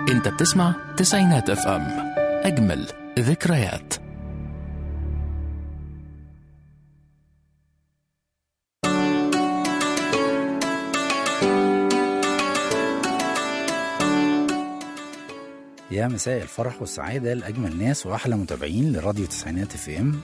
انت بتسمع تسعينات اف ام اجمل ذكريات يا مساء الفرح والسعادة لأجمل ناس وأحلى متابعين لراديو تسعينات اف ام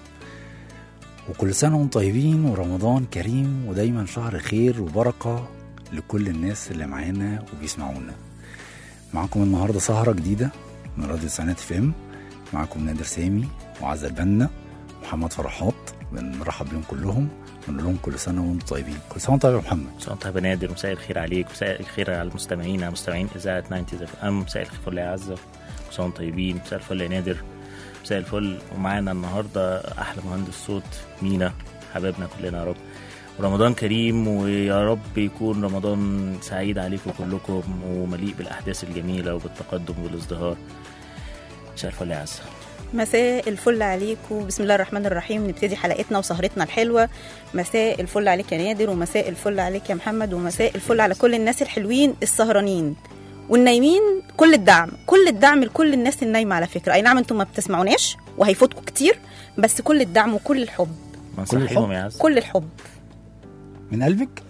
وكل سنة وانتم طيبين ورمضان كريم ودايما شهر خير وبركة لكل الناس اللي معانا وبيسمعونا معاكم النهاردة سهرة جديدة من راديو تسعينات اف ام معاكم نادر سامي وعزة البنا محمد فرحات بنرحب بيهم كلهم ونقول لهم كل سنة وانتم طيبين كل سنة وانتم طيب يا محمد مساء طيب يا نادر ومساء الخير عليك ومساء الخير على المستمعين على مستمعين اذاعه 90 اف ام مساء الفل يا عزه مساء وانتم طيبين مساء الفل يا نادر مساء الفل ومعانا النهارده احلى مهندس صوت مينا حبايبنا كلنا يا رب ورمضان كريم ويا رب يكون رمضان سعيد عليكم كلكم ومليء بالاحداث الجميله وبالتقدم والازدهار مساء الفل يا عزه مساء الفل عليكم بسم الله الرحمن الرحيم نبتدي حلقتنا وسهرتنا الحلوة مساء الفل عليك يا نادر ومساء الفل عليك يا محمد ومساء الفل على كل الناس الحلوين السهرانين والنايمين كل الدعم كل الدعم لكل الناس النايمة على فكرة أي نعم أنتم ما بتسمعوناش وهيفوتكم كتير بس كل الدعم وكل الحب منصحيهم يا عزه كل الحب من قلبك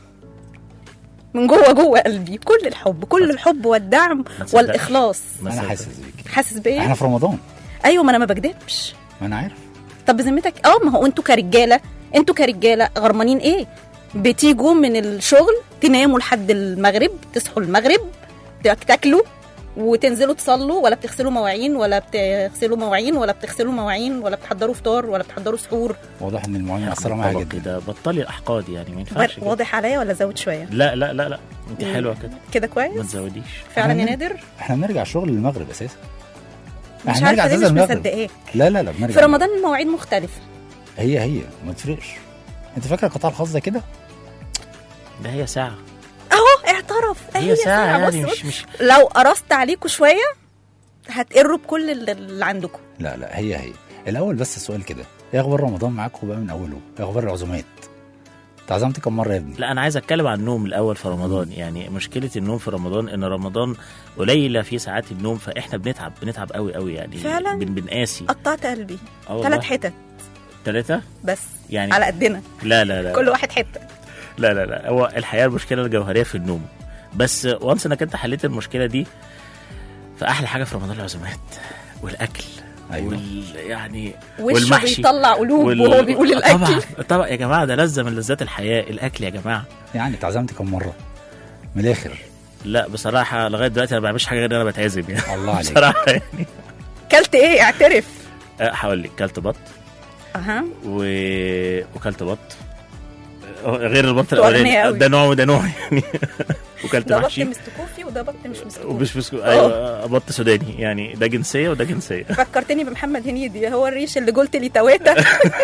من جوه جوه قلبي كل الحب كل الحب والدعم تصدقش. والإخلاص ما أنا صدق. حاسس بيك حاسس بإيه؟ احنا في رمضان أيوة ما أنا ما بكدبش ما أنا عارف طب بذمتك اه ما هو انتوا كرجاله انتوا كرجاله غرمانين ايه بتيجوا من الشغل تناموا لحد المغرب تصحوا المغرب تاكلوا وتنزلوا تصلوا ولا بتغسلوا مواعين ولا بتغسلوا مواعين ولا بتغسلوا مواعين ولا بتحضروا فطار ولا بتحضروا سحور واضح إن المواعين مأثرة معايا طبق جدا كده بطلي الاحقاد يعني ما ينفعش كده. واضح عليا ولا زود شويه لا لا لا لا انت حلوه كده كده ما كويس تزوديش فعلا يا أنا- نادر احنا بنرجع شغل المغرب أساسا مش احنا عارفه ليه أساساً مش المغرب. مصدقاك لا لا لا بنرجع في رمضان المواعيد مختلفه هي هي ما تفرقش انت فاكره القطاع الخاص ده كده ده هي ساعه اهو اعترف هي ساعه يعني بص مش مش لو قرصت عليكم شويه هتقروا بكل اللي- اللي عندكم لا لا هي هي الاول بس السؤال كده ايه اخبار رمضان معاكم بقى من اوله ايه اخبار العزومات انت عزمت كم مره يا ابني لا انا عايز اتكلم عن النوم الاول في رمضان يعني مشكله النوم في رمضان ان رمضان قليله في ساعات النوم فاحنا بنتعب بنتعب قوي قوي يعني فعلا؟ بن بنقاسي قطعت قلبي اه والله. ثلاث حتت ثلاثه بس يعني على قدنا لا لا لا كل واحد حته لا لا لا هو الحقيقه المشكله الجوهريه في النوم بس وانس انك انت حليت المشكله دي فاحلى حاجه في رمضان العزومات والاكل أيوة. وال يعني وشه والمحشي بيطلع قلوب وال- وهو بيقول الاكل طبعا طبعا يا جماعه ده لذه من لذات الحياه الاكل يا جماعه يعني انت عزمت كم مره من الاخر لا بصراحه لغايه دلوقتي انا ما بعملش حاجه غير ان انا بتعزم يعني الله عليك بصراحه يعني كلت ايه اعترف أه، هقول لك كلت بط اها و... وكلت بط أه، غير البط انتوا أغنياء الاولاني أوي. ده نوع وده نوع يعني وكلت ده بط محشي مستكوفي وده بط مش مستكوفي ومش مسكو ايوه بط سوداني يعني ده جنسيه وده جنسيه فكرتني بمحمد هنيدي هو الريش اللي قلت لي تويته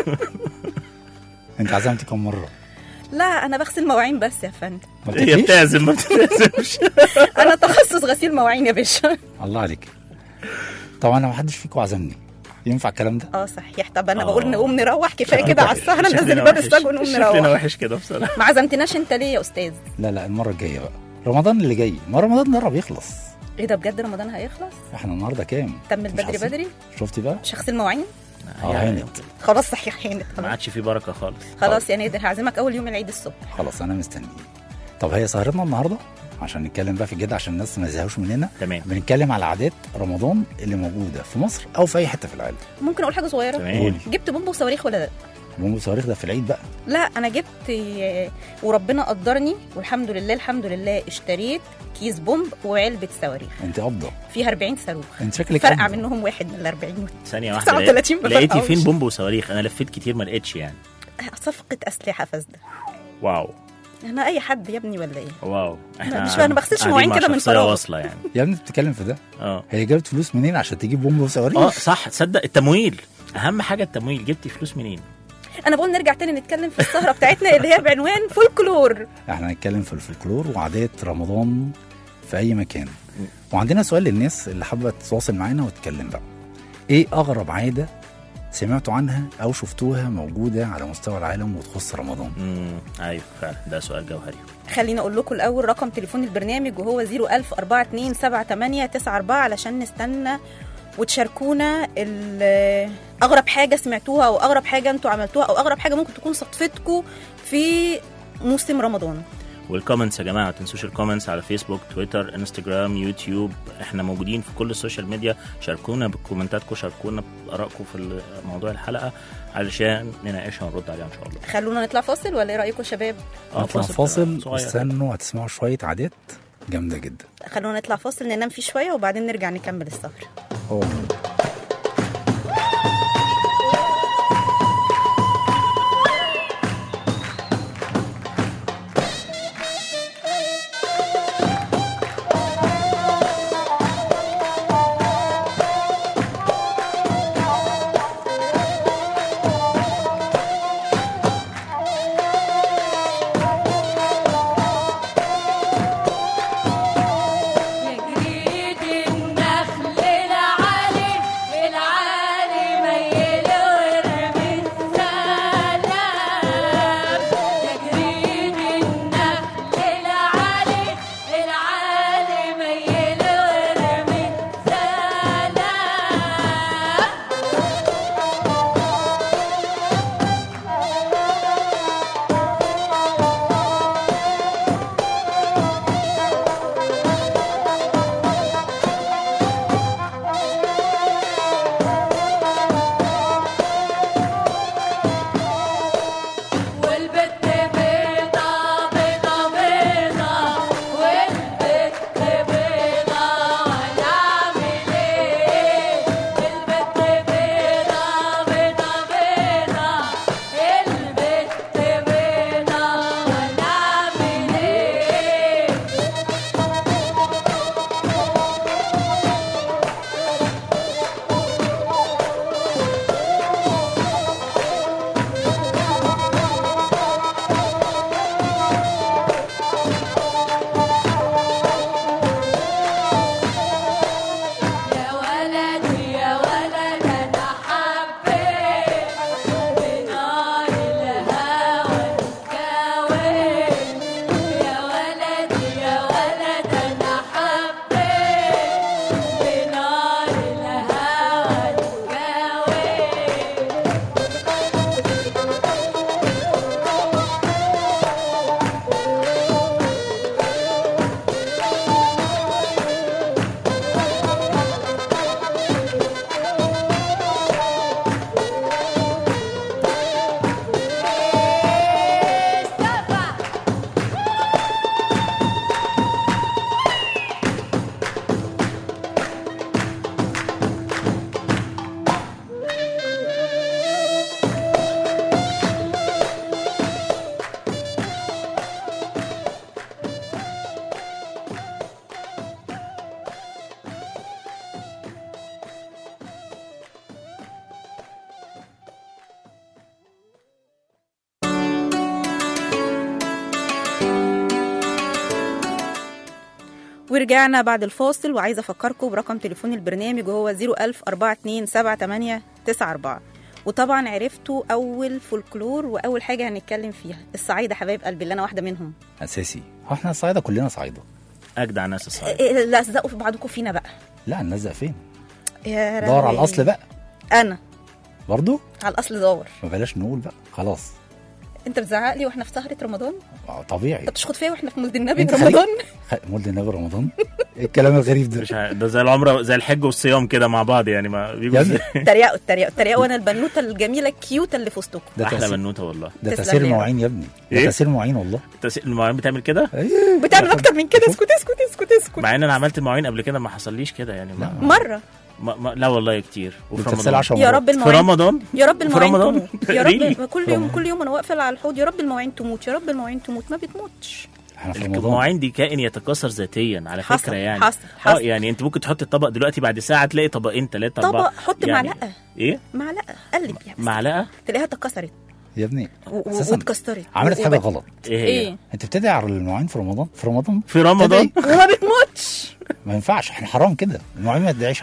انت عزمت كم مره لا انا بغسل مواعين بس يا فندم ما هي بتاكليش؟ بتعزم ما بتعزمش انا تخصص غسيل مواعين يا باشا الله عليك طبعا انا ما حدش فيكم عزمني ينفع الكلام ده اه صحيح طب انا آه. بقول نقوم نروح كفايه كده على السهره شكلنا ننزل باب وحش. السجن ونقوم شكلنا نروح وحش كده بصراحه ما عزمتناش انت ليه يا استاذ لا لا المره الجايه بقى رمضان اللي جاي ما رمضان ده قرب يخلص ايه ده بجد رمضان هيخلص احنا النهارده كام تم مش بدري حاسين؟ بدري شفتي بقى مش هغسل مواعين اه يعني هانت خلاص صحيح هانت ما خلاص عادش في بركه خالص خلاص يا نادر هعزمك اول يوم العيد الصبح خلاص انا مستني طب هي سهرتنا النهارده عشان نتكلم بقى في الجد عشان الناس ما يزهقوش مننا تمام بنتكلم على عادات رمضان اللي موجوده في مصر او في اي حته في العالم ممكن اقول حاجه صغيره تمام قولي جبت بومب وصواريخ ولا لا بومب صواريخ ده في العيد بقى لا انا جبت آه، وربنا قدرني والحمد لله الحمد لله اشتريت كيس بومب وعلبه صواريخ انت افضل فيها 40 صاروخ انت شكلك فرقع أفضل. منهم واحد من ال 40 ثانيه واحده 39 لقيت- لقيتي بفرقعوش. فين بومب وصواريخ انا لفيت كتير ما لقيتش يعني صفقه اسلحه فاسده واو انا اي حد يا ابني ولا ايه واو احنا مش- أنا بغسلش قاعدين مواعين مع كده من شخصية فراغ. واصله يعني يا ابني بتتكلم في ده اه هي جابت فلوس منين عشان تجيب بومب وصواريخ اه صح تصدق التمويل اهم حاجه التمويل جبتي فلوس منين انا بقول نرجع تاني نتكلم في السهره بتاعتنا اللي هي بعنوان فولكلور احنا هنتكلم في الفلكلور وعادات رمضان في اي مكان وعندنا سؤال للناس اللي حابه تتواصل معانا وتتكلم بقى ايه اغرب عاده سمعتوا عنها او شفتوها موجوده على مستوى العالم وتخص رمضان امم ايوه فعلا ده سؤال جوهري خليني اقول لكم الاول رقم تليفون البرنامج وهو 010427894 علشان نستنى وتشاركونا ال- اغرب حاجه سمعتوها او اغرب حاجه انتوا عملتوها او اغرب حاجه ممكن تكون صدفتكم في موسم رمضان والكومنتس يا جماعه ما تنسوش الكومنتس على فيسبوك تويتر انستجرام يوتيوب احنا موجودين في كل السوشيال ميديا شاركونا بكومنتاتكم شاركونا بارائكم في موضوع الحلقه علشان نناقشها ونرد عليها ان شاء الله خلونا نطلع فاصل ولا ايه رايكم يا شباب نطلع فاصل صغير. واستنوا هتسمعوا شويه عادات جامده جدا خلونا نطلع فاصل ننام فيه شويه وبعدين نرجع نكمل السهر هو يا جريد النخل العالي العالي ميل ورمي السلام يا جريد النخل العالي العالي ميل ورمي السلام والبت بيضة بيضة بيضة والبت بيضة ونعمل ايه البت بيضة بيضة بيضة البت بيضة ونعمل ايه يا ولدي يا ولد انا حبيت بنار الهوى الكوين يا ولدي يا ولد انا حبيت بنار الهوى الكوين سبع ورجعنا بعد الفاصل وعايزه افكركم برقم تليفون البرنامج وهو 010427894 وطبعا عرفتوا اول فولكلور واول حاجه هنتكلم فيها الصعايده حبايب قلبي اللي انا واحده منهم اساسي هو احنا صعيده كلنا صعيده اجدع ناس الصعيد إيه، لا صدقوا في بعضكم فينا بقى لا نلزق فين يا دور على لهوي. الاصل بقى انا برضو على الاصل دور ما بلاش نقول بقى خلاص انت بتزعق لي واحنا في سهره رمضان آه، طبيعي انت بتشخط فيا واحنا في مولد النبي انت رمضان خ- مولد النبي رمضان ايه الكلام الغريب ده مش عارف، ده زي العمره زي الحج والصيام كده مع بعض يعني ما بيجوا يا ابني اتريقوا اتريقوا اتريقوا وانا البنوته الجميله الكيوته اللي في وسطكم ده احلى تأثير بنوته والله ده تسلم تأثير لي يا المواعين يا ابني ده إيه؟ تأثير المواعين والله التس- المواعين بتعمل كده ايوه بتعمل اكتر من كده اسكت اسكت اسكت اسكت مع ان انا عملت المواعين قبل كده ما حصليش كده يعني ما مره ما ما لا والله كتير وفي بتغسل رمضان 10 يا مرات. رب في المواعين رمضان يا رب في المواعين رمضان تموت يا Really؟ رب كل يوم كل يوم انا واقفه على الحوض يا رب المواعين تموت يا رب المواعين تموت ما بتموتش احنا في رمضان المواعين دي كائن يتكاثر ذاتيا على حصل، فكره يعني حصل، اه حصل. يعني انت ممكن تحط الطبق دلوقتي بعد ساعه تلاقي طبقين ثلاثه اربعه طبق حط يعني معلقه ايه معلقه قلب يعني معلقه تلاقيها اتكسرت يا ابني و- و- أساساً واتكسرت عملت و- حاجه وبقت- غلط ايه هي ايه انت بتدعي على المواعين في رمضان في رمضان في رمضان تدعي؟ وما بتموتش ما ينفعش احنا حرام كده المواعين ما تدعيش عليها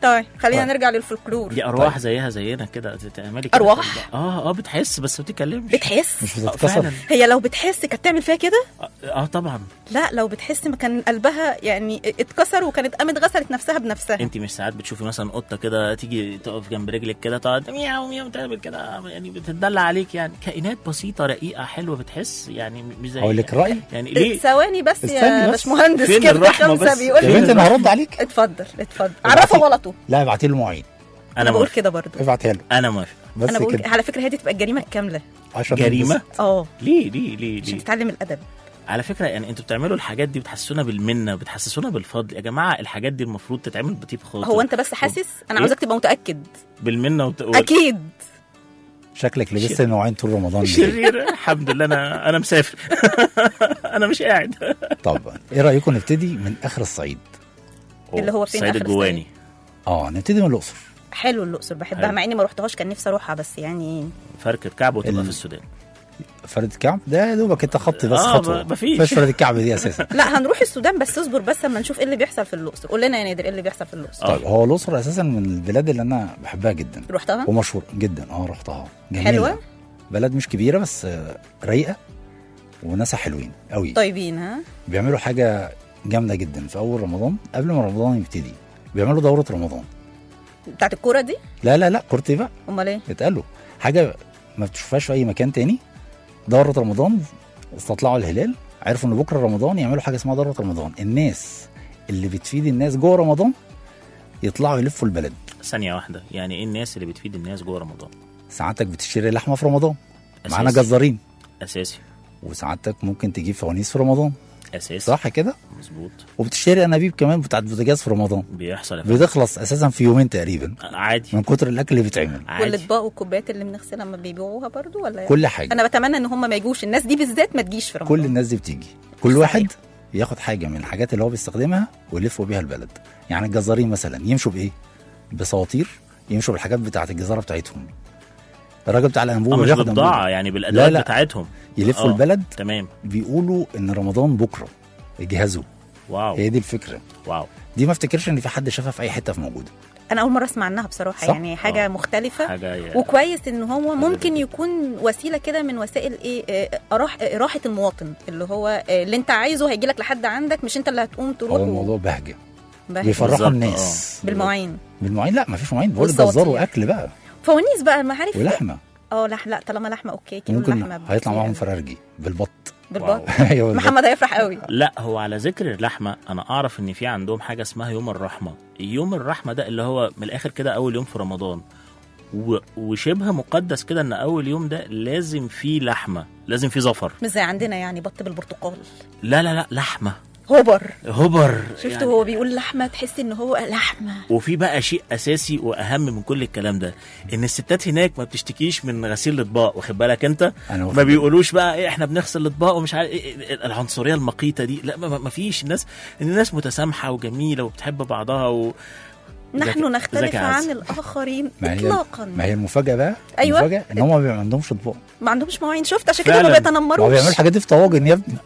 طيب خلينا طيب. نرجع للفولكلور دي ارواح طيب. زيها زينا كده تعملي كده أرواح؟ اه اه بتحس بس ما بتتكلمش بتحس مش آه، بتتكسر فعلا هي لو بتحس كانت تعمل فيها كده اه آه، طبعا لا لو بتحس ما كان قلبها يعني اتكسر وكانت قامت غسلت نفسها بنفسها انت مش ساعات بتشوفي مثلا قطه كده تيجي تقف جنب رجلك كده تقعد مياو مياو تعمل كده يعني بتدلع عليك يعني كائنات بسيطه رقيقه حلوه بتحس يعني مش زي اقول لك رايي يعني ليه ثواني بس استني يا بس. باشمهندس فين كده الرحمة خمسه بس؟ بيقول يا فين بنت لي انا هرد عليك اتفضل اتفضل عرفه غلطه لا ابعتي له مواعين انا بقول موافق. كده برضه ابعتها له انا موافق بس انا بقول كده على فكره هي دي تبقى الجريمه الكامله عشان جريمه ننبسط. اه ليه ليه ليه عشان ليه تتعلم الادب على فكره يعني انتوا بتعملوا الحاجات دي بتحسسونا بالمنه بتحسسونا بالفضل يا جماعه الحاجات دي المفروض تتعمل بطيب خاطر هو انت بس حاسس انا إيه؟ عاوزاك تبقى متاكد بالمنه وت... اكيد شكلك لبست المواعين طول رمضان ليه؟ شرير الحمد لله انا انا مسافر انا مش قاعد طب ايه رايكم نبتدي من اخر الصعيد اللي هو فين سيد آخر الجواني اه نبتدي من الاقصر حلو الاقصر بحبها حلو. مع اني ما رحتهاش كان نفسي اروحها بس يعني فركة كعب وتبقى ال- في السودان فرد الكعب ده يا دوبك انت خط بس آه، خطوه ما- مفيش. فيش فرد الكعب دي اساسا لا هنروح السودان بس اصبر بس اما نشوف ايه اللي بيحصل في الاقصر قول لنا يا نادر ايه اللي بيحصل في الاقصر آه. طيب هو الاقصر اساسا من البلاد اللي انا بحبها جدا رحتها ومشهور جدا اه رحتها جميله حلوة؟ بلد مش كبيره بس آه، رايقه وناسها حلوين قوي طيبين ها بيعملوا حاجه جامده جدا في اول رمضان قبل ما رمضان يبتدي بيعملوا دوره رمضان بتاعت الكوره دي لا لا لا كورتي بقى امال ايه اتقالوا حاجه ما بتشوفهاش في اي مكان تاني دوره رمضان استطلعوا الهلال عرفوا ان بكره رمضان يعملوا حاجه اسمها دوره رمضان الناس اللي بتفيد الناس جوه رمضان يطلعوا يلفوا البلد ثانيه واحده يعني ايه الناس اللي بتفيد الناس جوه رمضان ساعتك بتشتري لحمه في رمضان أساسي. معانا جزارين اساسي وساعتك ممكن تجيب فوانيس في رمضان اساسي صح كده مظبوط وبتشتري انابيب كمان بتاعت بوتاجاز في رمضان بيحصل يا فندم. بتخلص اساسا في يومين تقريبا عادي من كتر الاكل اللي بيتعمل عادي والاطباق والكوبايات اللي بنغسلها لما بيبيعوها برضو ولا كل حاجه انا بتمنى ان هم ما يجوش الناس دي بالذات ما تجيش في رمضان كل الناس دي بتيجي كل واحد ياخد حاجه من الحاجات اللي هو بيستخدمها ويلفوا بيها البلد يعني الجزارين مثلا يمشوا بايه بسواطير يمشوا بالحاجات بتاعت الجزاره بتاعتهم الراجل بتاع اه الانبوبه مش بياخد بالبضاعه أنبوبة. يعني بالادوات لا، لا. بتاعتهم يلفوا آه. البلد تمام بيقولوا ان رمضان بكره يجهزوا واو هي دي الفكره واو دي ما افتكرش ان في حد شافها في اي حته في موجوده انا اول مره اسمع عنها بصراحه صح؟ يعني حاجه آه. مختلفه حاجه وكويس ان هو ممكن جدا. يكون وسيله كده من وسائل ايه آه، راح راحه المواطن اللي هو آه، اللي انت عايزه هيجي لك لحد عندك مش انت اللي هتقوم تروح هو الموضوع بهجه بهجة. بيفرحوا بالظبط، الناس بالمواعين بالمواعين لا ما فيش مواعين بقول والصواتير. جزار واكل بقى فوانيس بقى ما عارف ولحمه اه لح لا طالما لحمه اوكي كيلو ممكن لحمه هيطلع معاهم بكتير. فرارجي بالبط بالبط ايوه بالبط. محمد هيفرح قوي لا هو على ذكر اللحمه انا اعرف ان في عندهم حاجه اسمها يوم الرحمه يوم الرحمه ده اللي هو من الاخر كده اول يوم في رمضان و... وشبه مقدس كده ان اول يوم ده لازم فيه لحمه لازم فيه زفر مش زي عندنا يعني بط بالبرتقال لا لا لا لحمه هوبر هبر شفت يعني. هو بيقول لحمه تحس ان هو لحمه وفي بقى شيء اساسي واهم من كل الكلام ده ان الستات هناك ما بتشتكيش من غسيل الاطباق واخد بالك انت أنا واخد ما بالي. بيقولوش بقى ايه احنا بنغسل الاطباق ومش عارف إيه إيه العنصريه المقيته دي لا ما, ما- ما فيش الناس الناس متسامحه وجميله وبتحب بعضها و... نحن ذكي- نختلف ذكي عز. عن الاخرين ما هي اطلاقا ما هي المفاجاه بقى أيوة. المفاجاه ان هم ما بيبقى عندهمش اطباق ما عندهمش مواعين شفت عشان كده ما فعلاً. ما هو بيعملوا بيتنمروش الحاجات دي في طواجن يا ابني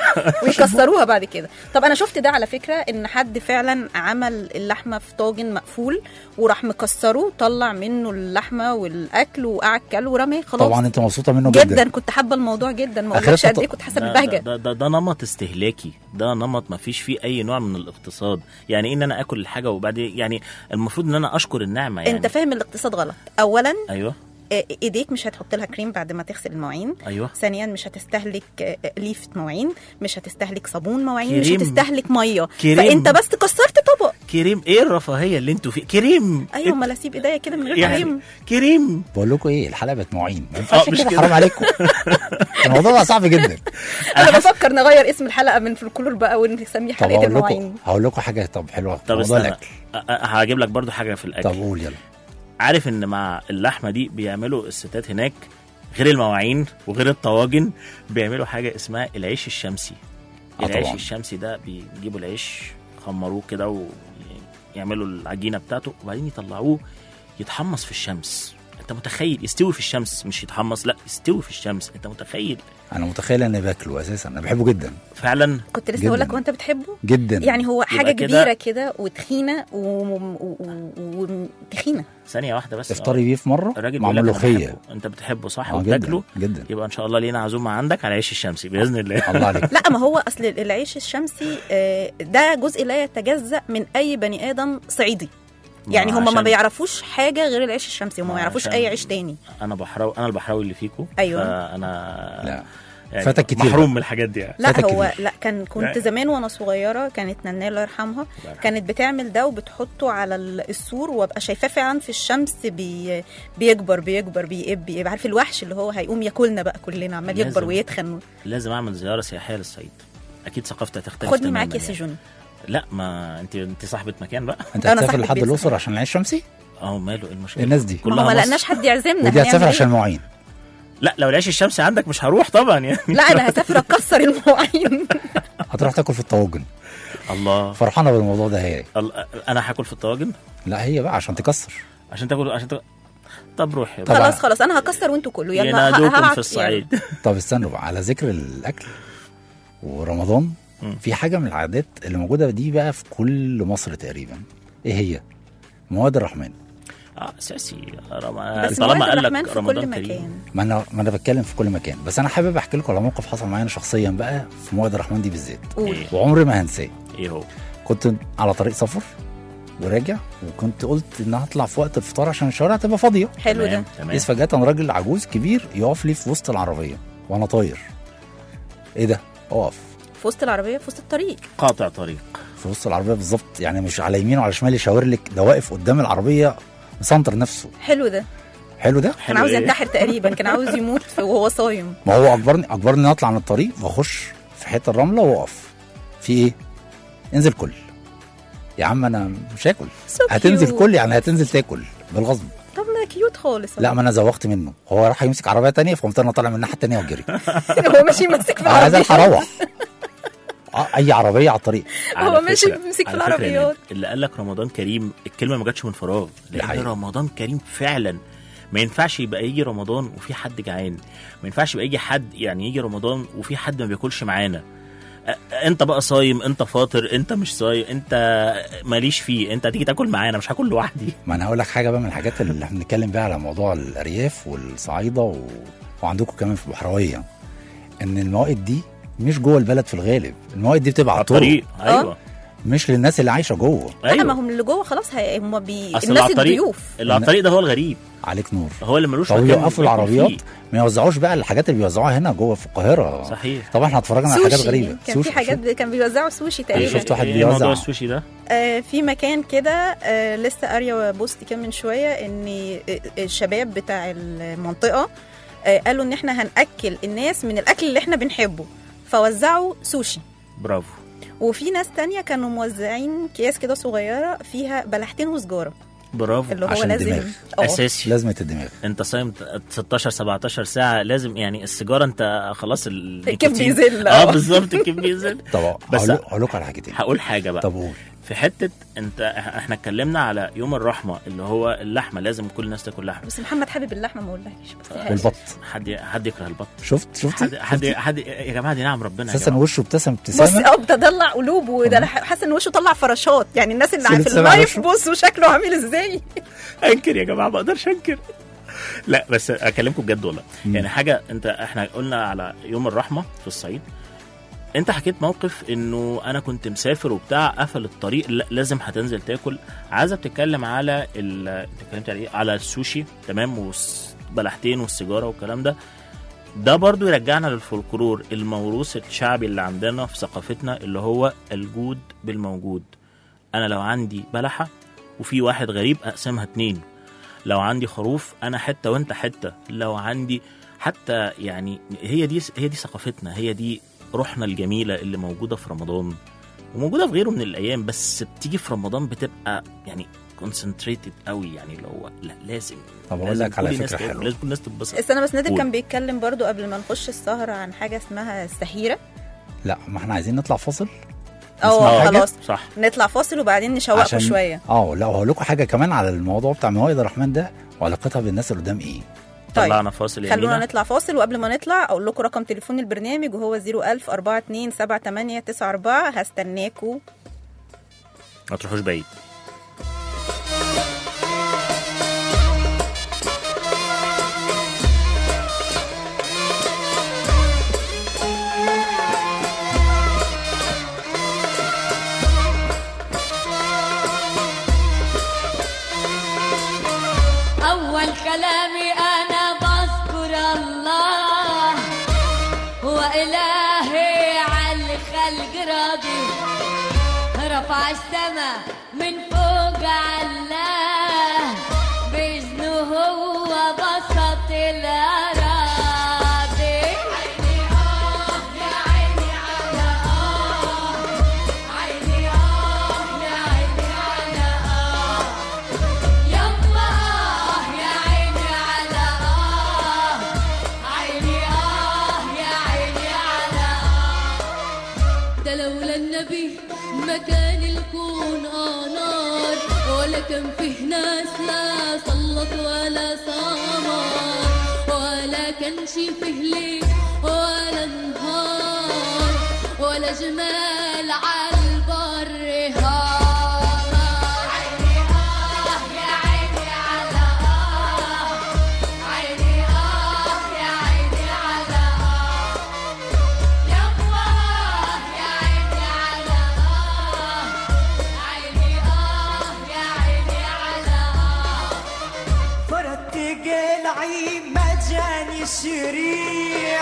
ويكسروها بعد كده طب انا شفت ده على فكره ان حد فعلا عمل اللحمه في طاجن مقفول وراح مكسره طلع منه اللحمه والاكل وقعد كل ورماه خلاص طبعا انت مبسوطه منه جدا, جدا كنت حابه الموضوع جدا ما آخرتها اقولكش قد ط- ايه كنت حاسه ده, بالبهجه ده, ده, ده نمط استهلاكي ده نمط ما فيش فيه اي نوع من الاقتصاد يعني إيه ان انا اكل الحاجه وبعدين يعني المفروض ان انا اشكر النعمه يعني انت فاهم الاقتصاد غلط اولا ايوه آه، ايديك مش هتحط لها كريم بعد ما تغسل المواعين ايوه ثانيا مش هتستهلك آه، ليفه مواعين مش هتستهلك صابون مواعين مش كريم. هتستهلك ميه كريم. فانت بس كسرت طبق كريم ايه الرفاهيه اللي انتوا فيه كريم ايوه امال اسيب ايديا كده من غير يعني كريم كريم بقول لكم ايه الحلقه بقت مواعين ما ينفعش آه، مش كده كده. حرام عليكم الموضوع بقى صعب جدا انا بفكر نغير اسم الحلقه من فولكلور بقى ونسميه طب حلقه هقول المواعين لكم هقول لكم حاجه طب حلوه طب موضوع استنى الاكل أ- أ- هجيب لك برضو حاجه في الاكل طب قول يلا عارف ان مع اللحمه دي بيعملوا الستات هناك غير المواعين وغير الطواجن بيعملوا حاجه اسمها العيش الشمسي آه العيش طبعاً. الشمسي ده بيجيبوا العيش يخمروه كده ويعملوا العجينه بتاعته وبعدين يطلعوه يتحمص في الشمس انت متخيل يستوي في الشمس مش يتحمص لا يستوي في الشمس انت متخيل انا متخيل اني باكله اساسا انا بحبه جدا فعلا كنت لسه جداً. اقول لك وانت بتحبه جدا يعني هو حاجه كده- كبيره كده وتخينه وتخينه ثانيه واحده بس افطري بيه في مره الراجل مع بيقول لك أنا ملوخيه بحبه. انت بتحبه صح آه، جدا وبتاكله جدا يبقى ان شاء الله لينا عزومه عندك على العيش الشمسي باذن الله الله عليك لا ما هو اصل العيش الشمسي آه، ده جزء لا يتجزا من اي بني ادم صعيدي يعني هم ما عشان بيعرفوش حاجه غير العيش الشمسي هم ما ما يعرفوش عشان- اي عيش تاني انا بحراوي انا البحراوي اللي فيكو أيوة. فانا لا يعني فاتك كتير محروم بقى. من الحاجات دي يعني. لا فاتك هو كتير. لا كان كنت لا. زمان وانا صغيره كانت نانا الله يرحمها كانت بتعمل ده وبتحطه على ال- السور وابقى شايفاه فعلا في الشمس بي بيكبر بيكبر بيقب بيقب عارف الوحش اللي هو هيقوم ياكلنا بقى كلنا عمال يكبر لازم. ويتخن لازم اعمل زياره سياحيه للصعيد اكيد ثقافتها تختلف خدني تماماً معاك يا يعني. سجون لا ما انت انت صاحبه مكان بقى انت أنا هتسافر صاحبة لحد بيت الاقصر صحيح. عشان العيش الشمسي اه ماله ايه المشكله الناس دي ما كلها هو ما مصر. لقناش حد يعزمنا ودي هتسافر هنعمل إيه؟ عشان المواعين لا لو العيش الشمسي عندك مش هروح طبعا يعني لا انا هسافر اكسر المواعين هتروح تاكل في الطواجن الله فرحانه بالموضوع ده هي ال- انا هاكل في الطواجن لا هي بقى عشان تكسر عشان تاكل عشان تاكل طب روح يا طبعا. خلاص خلاص انا هكسر وانتوا كله يلا ه- ينادوكم هبعت- في الصعيد طب استنوا بقى على ذكر الاكل ورمضان مم. في حاجه من العادات اللي موجوده دي بقى في كل مصر تقريبا ايه هي مواد الرحمن اه اساسي رم... بس طالما مواد قال الرحمن لك في كل رمضان مكان كريم ما انا ما انا بتكلم في كل مكان بس انا حابب احكي لكم على موقف حصل معايا أنا شخصيا بقى في مواد الرحمن دي بالذات قول ايه وعمري ما هنساه ايه هو كنت على طريق سفر وراجع وكنت قلت ان هطلع في وقت الفطار عشان الشوارع تبقى فاضيه حلو ده تمام تمام إذ فجأة راجل عجوز كبير يقف لي في وسط العربية وأنا طاير. إيه ده؟ أقف في وسط العربيه في وسط الطريق قاطع طريق في وسط العربية بالظبط يعني مش على يمين وعلى شمال يشاور لك ده واقف قدام العربية مسنطر نفسه. حلو ده حلو ده؟ كان حلو عاوز إيه؟ ينتحر تقريبا كان عاوز يموت في- وهو صايم ما هو أجبرني أجبرني إني أطلع من الطريق وأخش في حتة الرملة وأقف. في إيه؟ انزل كل. يا عم أنا مش هاكل. So هتنزل cute. كل يعني هتنزل تاكل بالغصب. طب ما كيوت خالص لا ما أنا زوقت منه. هو راح يمسك عربية تانية فقمت أنا طالع من الناحية التانية وجري. هو ماشي ماسك في أنا عايز العربيه ألحق أروح. آه، أي عربية على الطريق. على هو ماشي فكرة- بيمسك في على فكرة العربيات. يعني اللي قال لك رمضان كريم الكلمه ما جاتش من فراغ لان حقيقة. رمضان كريم فعلا ما ينفعش يبقى يجي رمضان وفي حد جعان ما ينفعش يبقى يجي حد يعني يجي رمضان وفي حد ما بياكلش معانا أ- انت بقى صايم انت فاطر انت مش صايم انت ماليش فيه انت هتيجي تاكل معانا مش هاكل لوحدي ما انا هقول لك حاجه بقى من الحاجات اللي احنا بنتكلم بيها على موضوع الارياف والصعايده و... وعندكم كمان في البحراويه ان الموائد دي مش جوه البلد في الغالب الموائد دي بتبقى على على الطرق الطريق ايوه مش للناس اللي عايشه جوه لا ما ايوه هم اللي جوه خلاص هي- هم بي... اصل اللي الناس على الطريق الضيوف اللي على الطريق ده هو الغريب عليك نور هو اللي ملوش طب مكان يوقفوا ياكل العربيات فيه. ما يوزعوش بقى الحاجات اللي بيوزعوها هنا جوه في القاهره صحيح طبعا احنا اتفرجنا على حاجات سوشي غريبه كان سوشي في حاجات ب... كان بيوزعوا سوشي أيوة، تقريبا شفت واحد ايه بيوزع. موضوع السوشي ده آه في مكان كده آه لسه قاريه بوست كان من شويه ان الشباب بتاع المنطقه آه قالوا ان احنا هناكل الناس من الاكل اللي احنا بنحبه فوزعوا سوشي برافو وفي ناس تانية كانوا موزعين اكياس كده صغيره فيها بلحتين وسجاره برافو اللي هو عشان لازم الدماغ. اه اساسي لازمه الدماغ انت صايم 16 17 ساعه لازم يعني السيجاره انت خلاص ال- الكيف النيكوتين- بيزل، اه اه. بالظبط الكيف بينزل طب بس- بس هقول لكم على حاجتين هقول حاجه بقى طب قول في حته انت احنا اتكلمنا على يوم الرحمه اللي هو اللحمه لازم كل الناس تاكل لحمه بس محمد حابب اللحمه ما اقولكش بس دي حاجة. والبط حد حد يكره البط شفت شفت حد حد حد يا جماعه دي نعم ربنا يا اساسا جماعه وشه ابتسم بص ابتسامه اه بتطلع قلوب وده انا حاسه ان وشه طلع فراشات يعني الناس اللي سلسلة في سبع اللايف وشه. بص وشكله عامل ازاي انكر يا جماعه ما اقدرش انكر لا بس اكلمكم بجد والله يعني حاجه انت احنا قلنا على يوم الرحمه في الصعيد انت حكيت موقف انه انا كنت مسافر وبتاع قفل الطريق لا لازم هتنزل تاكل عايزه بتتكلم على ال... انت اتكلمت على ايه على السوشي تمام والبلحتين والسيجاره والكلام ده ده برضو يرجعنا للفولكلور الموروث الشعبي اللي عندنا في ثقافتنا اللي هو الجود بالموجود انا لو عندي بلحه وفي واحد غريب اقسمها اتنين لو عندي خروف انا حته وانت حته لو عندي حتى يعني هي دي هي دي ثقافتنا هي دي روحنا الجميله اللي موجوده في رمضان وموجوده في غيره من الايام بس بتيجي في رمضان بتبقى يعني كونسنتريتد قوي يعني اللي هو لا لازم طب أقول لازم لك على كل الناس فكرة تاكل، حلوة. لازم كل الناس تتبسط استنى بس نادر قول. كان بيتكلم برضو قبل ما نخش السهرة عن حاجة اسمها السهيرة لا ما احنا عايزين نطلع فاصل اه نسمع حاجة؟ خلاص صح نطلع فاصل وبعدين نشوقكم شوية اه لا وهقول لكم حاجه كمان على الموضوع بتاع موائد الرحمن ده وعلاقتها بالناس اللي قدام ايه طيب. طلعنا فاصل يا خلونا مينا نطلع فاصل وقبل ما نطلع اقول لكم رقم تليفون البرنامج وهو 01000 42 78 94 هستناكوا ما تروحوش بعيد أول كلامي أنا بذكر الله هو إلهي على الخلق راضي رفع السما من فوق علاه بإذنه هو بسط الأراضي عيني آه يا عيني على آه عيني آه يا عيني على آه يما آه يا عيني على آه عيني آه يا عيني على آه ده لولا النبي ما كان الكون آه نار ولا كان فيه ناس لا صلت ولا صامر ولا كان شي فيه ليل ولا نهار ولا جمال عالبر هار عيني آه يا عيني على آه عيني آه يا عيني على آه يما آه يا عيني على آه عيني آه يا عيني على آه فرت قلعي ما جاني شريع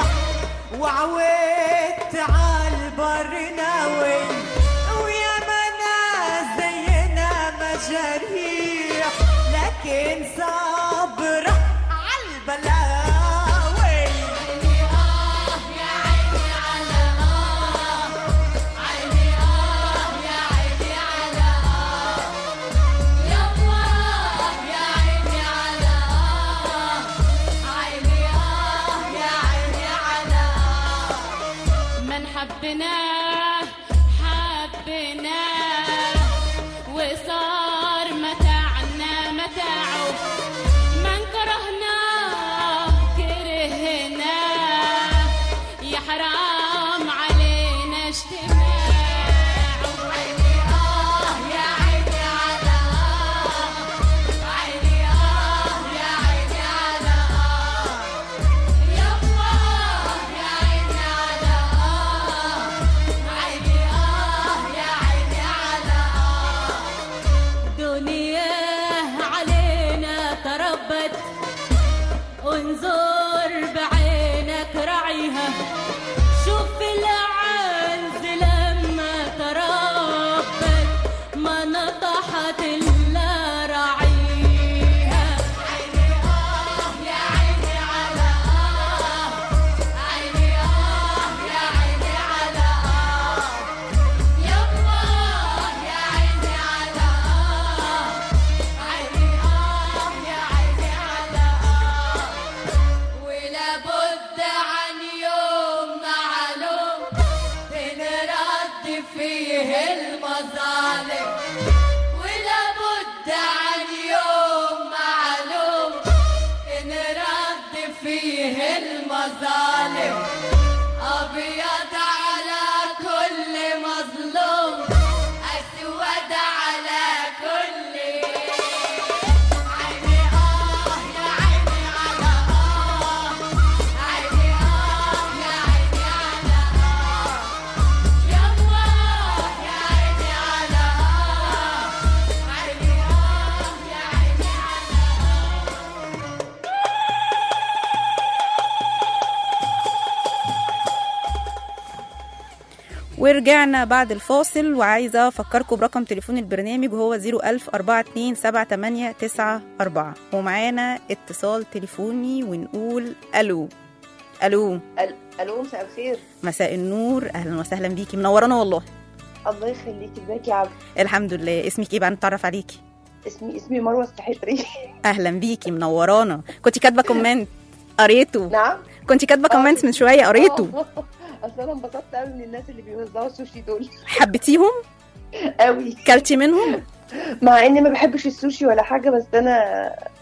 وعويت عالبر ناوي ويا منا زينا مجاريح لكن صابرة عالبلاوي عيني آه يا عيني على آه عيني آه يا عيني على آه يما آه يا عيني على آه عيني آه يا عيني على آه من حبناه حبناه وصار متاعنا متاعه من كرهناه كرهناه يا حرام علينا اجتماعه عيني آه يا عيني على آه عيني آه يا عيني على آه يما آه يا عيني على آه عيني آه يا عيني على آه دنياه علينا تربت انظر بعينك رعيها شوف العنز لما تربت ما نطحت الا رعيها عيني اه يا عيني على اه عيني اه يا عيني على اه يما آه يا عيني على آه عيني آه يا عيني على آه ولا بد عن يوم معلوم بنرد فيه المظالم ولا بد عن يوم معلوم نرد فيه المظالم أبيض على كل مظلوم أسود على كل عيني آه يا عيني على آه عيني آه يا عيني على آه يما آه يا عيني على آه عيني آه يا عيني على آه ورجعنا بعد الفاصل وعايزة أفكركم برقم تليفون البرنامج وهو 01000 42 78 94 ومعانا اتصال تليفوني ونقول ألو ألو ال- الو مساء الخير مساء النور أهلا وسهلا بيكي منورانا والله الله يخليكي ازيك يا عبد الحمد لله اسمك ايه بقى نتعرف عليكي اسمي اسمي مروه السحتري اهلا بيكي منورانا كنت كاتبه كومنت قريته نعم كنت كاتبه كومنت من شويه قريته آه. اصل انا انبسطت قوي من الناس اللي بيوزعوا السوشي دول حبيتيهم قوي كلتي منهم مع اني ما بحبش السوشي ولا حاجه بس انا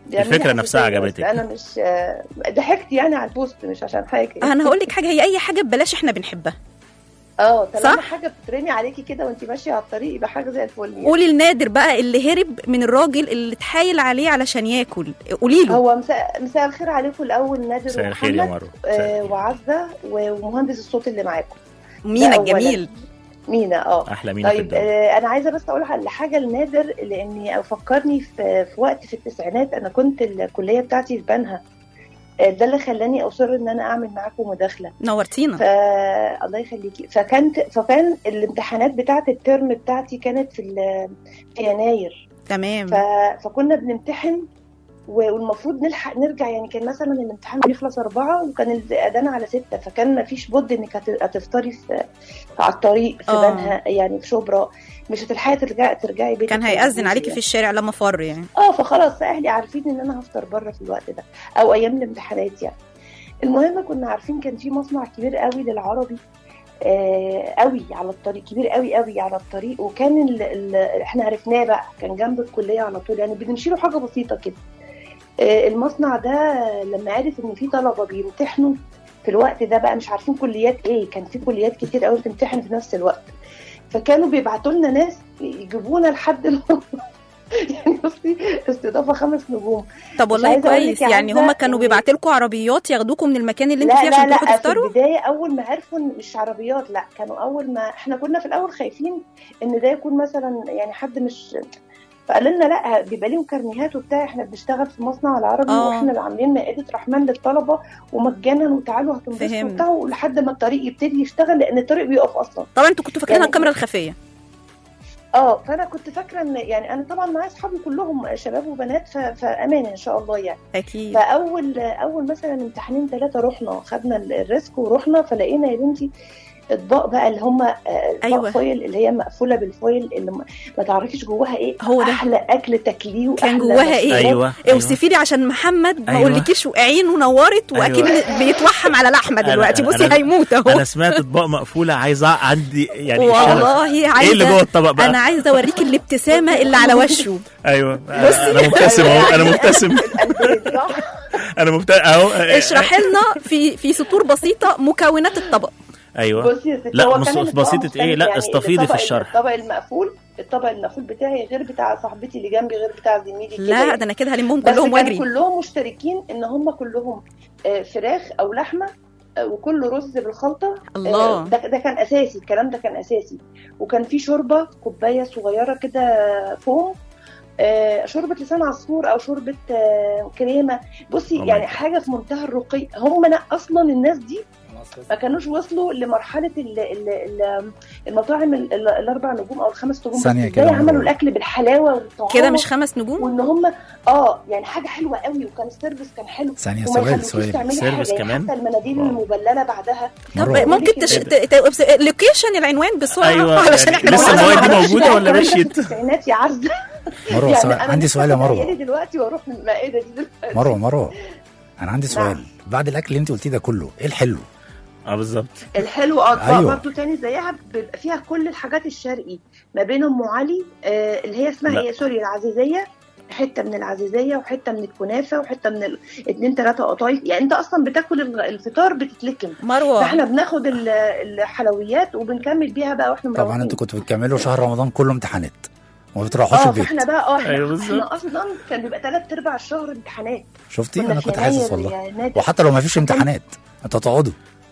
بيعمل لي الفكرة نفسها حساسية، عجبتك. بس انا مش آه، ضحكت يعني على البوست مش عشان حاجه انا هقول لك حاجه هي اي حاجه ببلاش احنا بنحبها اه طالما صح؟ حاجه بتترمي عليكي كده وانت ماشيه على الطريق يبقى حاجه زي الفل يعني. قولي لنادر بقى اللي هرب من الراجل اللي اتحايل عليه علشان ياكل قولي له هو مساء مساء الخير عليكم الاول نادر مساء الخير يا ومحمد مروه مساء آه، الخير. وعزه ومهندس الصوت اللي معاكم مينا ده أولاً. الجميل مينا اه احلى مين في طيب الدنيا آه، انا عايزه بس اقول على حاجه لنادر لاني فكرني في, في وقت في التسعينات انا كنت الكليه بتاعتي في بنها آه، ده اللي خلاني اصر ان انا اعمل معاكم مداخله نورتينا ف الله يخليكي فكانت فكان الامتحانات بتاعه الترم بتاعتي كانت في ال- في يناير تمام ف... فكنا بنمتحن و- والمفروض نلحق نرجع يعني كان مثلا الامتحان بيخلص أربعة وكان الأذان على ستة فكان ما فيش بد إنك هت- هتفطري في على الطريق في آه. بنها يعني في شبرا مش هتلحقي ترجعي ترجعي بيتك كان هيأذن وتجهزي عليكي يعني. في الشارع لما فر يعني اه فخلاص اهلي عارفين ان انا هفطر بره في الوقت ده او ايام الامتحانات يعني المهم كنا عارفين كان في مصنع كبير قوي للعربي آه قوي على الطريق كبير قوي قوي على الطريق وكان ال ال احنا عرفناه بقى كان جنب الكليه على طول يعني بنمشي له حاجه بسيطه كده آه المصنع ده لما عرف ان في طلبه بيمتحنوا في الوقت ده بقى مش عارفين كليات ايه كان في كليات كتير قوي بتمتحن في نفس الوقت فكانوا بيبعتوا لنا ناس يجيبونا لحد ال- يعني بصي استضافه خمس نجوم طب والله عايزة أقول لك كويس يا يعني عزة هم كانوا إن- بيبعتوا لكم عربيات ياخدوكم من المكان اللي انتوا لا فيه لا عشان تروحوا لا في تفطروا البدايه اول ما عرفوا إن مش عربيات لا كانوا اول ما احنا كنا في الاول خايفين ان ده يكون مثلا يعني حد مش فقال لنا لا بيبقى ليهم كارنيهات وبتاع احنا بنشتغل في مصنع العربي آه. واحنا اللي عاملين مائده رحمن للطلبه ومجانا وتعالوا هتنبسطوا فهمت. وبتاع لحد ما الطريق يبتدي يشتغل لان الطريق بيقف اصلا طبعا انتوا كنتوا فاكرينها يعني- الكاميرا الخفيه اه فانا كنت فاكره ان يعني انا طبعا معايا اصحابي كلهم شباب وبنات ف- فامان ان شاء الله يعني اكيد فاول اول مثلا امتحانين ثلاثه رحنا خدنا الريسك ورحنا فلقينا يا بنتي اطباق بقى اللي هم اطباق أيوة. أيوة. فويل اللي هي مقفوله بالفويل اللي ما, ما تعرفيش جواها ايه هو ده. احلى اكل تاكليه كان وأحلى جواها إيه؟ مشروبات. ايوه اوصفي لي عشان محمد ما أيوة. اقولكيش عينه نورت واكيد أيوة. بيتوحم على لحمه أنا- دلوقتي بصي أنا- هيموت اهو انا سمعت اطباق مقفوله عايز أع- عندي يعني الشغف. والله ايه اللي جوه عايزه الطبق بقى انا عايزه اوريك الابتسامه اللي على وشه ايوه انا مبتسم اهو انا مبتسم الألبان، صح؟ انا مبتسم اهو اشرحي لنا في في سطور بسيطه مكونات الطبق ايوه بصي يا ستي لا، هو مس- كان الإطباق بسيطة إيه؟ مختلف لا، يعني استفيضي في الطبق- الشرح. الطبق المقفول الطبق المقفول بتاعي غير بتاع صاحبتي اللي جنبي غير بتاع زميلي كده لا يعني. ده انا كده هلمهم بس كلهم كانوا واجري كلهم مشتركين ان هم كلهم آه، فراخ او لحمه آه، وكله رز بالخلطه الله. آه، ده ده كان اساسي الكلام ده كان اساسي وكان في شوربه كوبايه صغيره كده فوم آه، شوربه لسان عصفور او شوربه آه، كريمه بصي Oh my يعني God. حاجه في منتهى الرقي هم لا اصلا الناس دي ما كانوش وصلوا لمرحله ال ال ال المطاعم ال- ال- الاربع نجوم او الخمس نجوم ثانية بس كده ازاي مرة. عملوا الاكل بالحلاوه والطعام كده مش خمس نجوم وان هم اه يعني حاجه حلوه قوي وكان السيرفيس كان حلو ثانية وما سؤال يخلوكيش سؤال تعملي سيرفيس حاجه كمان؟ يعني حتى المناديل واو. المبلله بعدها طب مروة ممكن تش... ت... ت... لوكيشن العنوان بسرعه أيوة، علشان يعني احنا لسه بنقول- المواد دي معرفش موجودة بقى ولا الكلام ده في مشيت؟ التسعينات يا عزه مروة يعني سؤال. أنا عندي مش سؤال يا هاخد مروة عيالي دلوقتي واروح من المائده دي دلوقتي مروة مروة انا عندي سؤال نعم. بعد الاكل اللي انت قلتيه ده كله ايه الحلو اه بالظبط الحلو اه اطباق أيوة. برضه تاني زيها بيبقى فيها كل الحاجات الشرقي ما بين ام علي آه اللي هي اسمها لا. ايه سوري العزيزيه حته من العزيزيه وحته من الكنافه وحته من ال- اتنين تلاته قطايف يعني انت اصلا بتاكل ال- الفطار بتتلكم مروه فاحنا بناخد ال- الحلويات وبنكمل بيها بقى واحنا طبعا مروحين. انتوا كنتوا بتكملوا شهر رمضان كله امتحانات وما بتروحوش اه البيت فاحنا بقى اه احنا, أيوة بالظبط. احنا اصلا كان بيبقى ثلاث ارباع الشهر امتحانات شفتي كنا انا في كنت يناير حاسس والله يا نادر. وحتى لو ما فيش امتحانات انتوا تقعدوا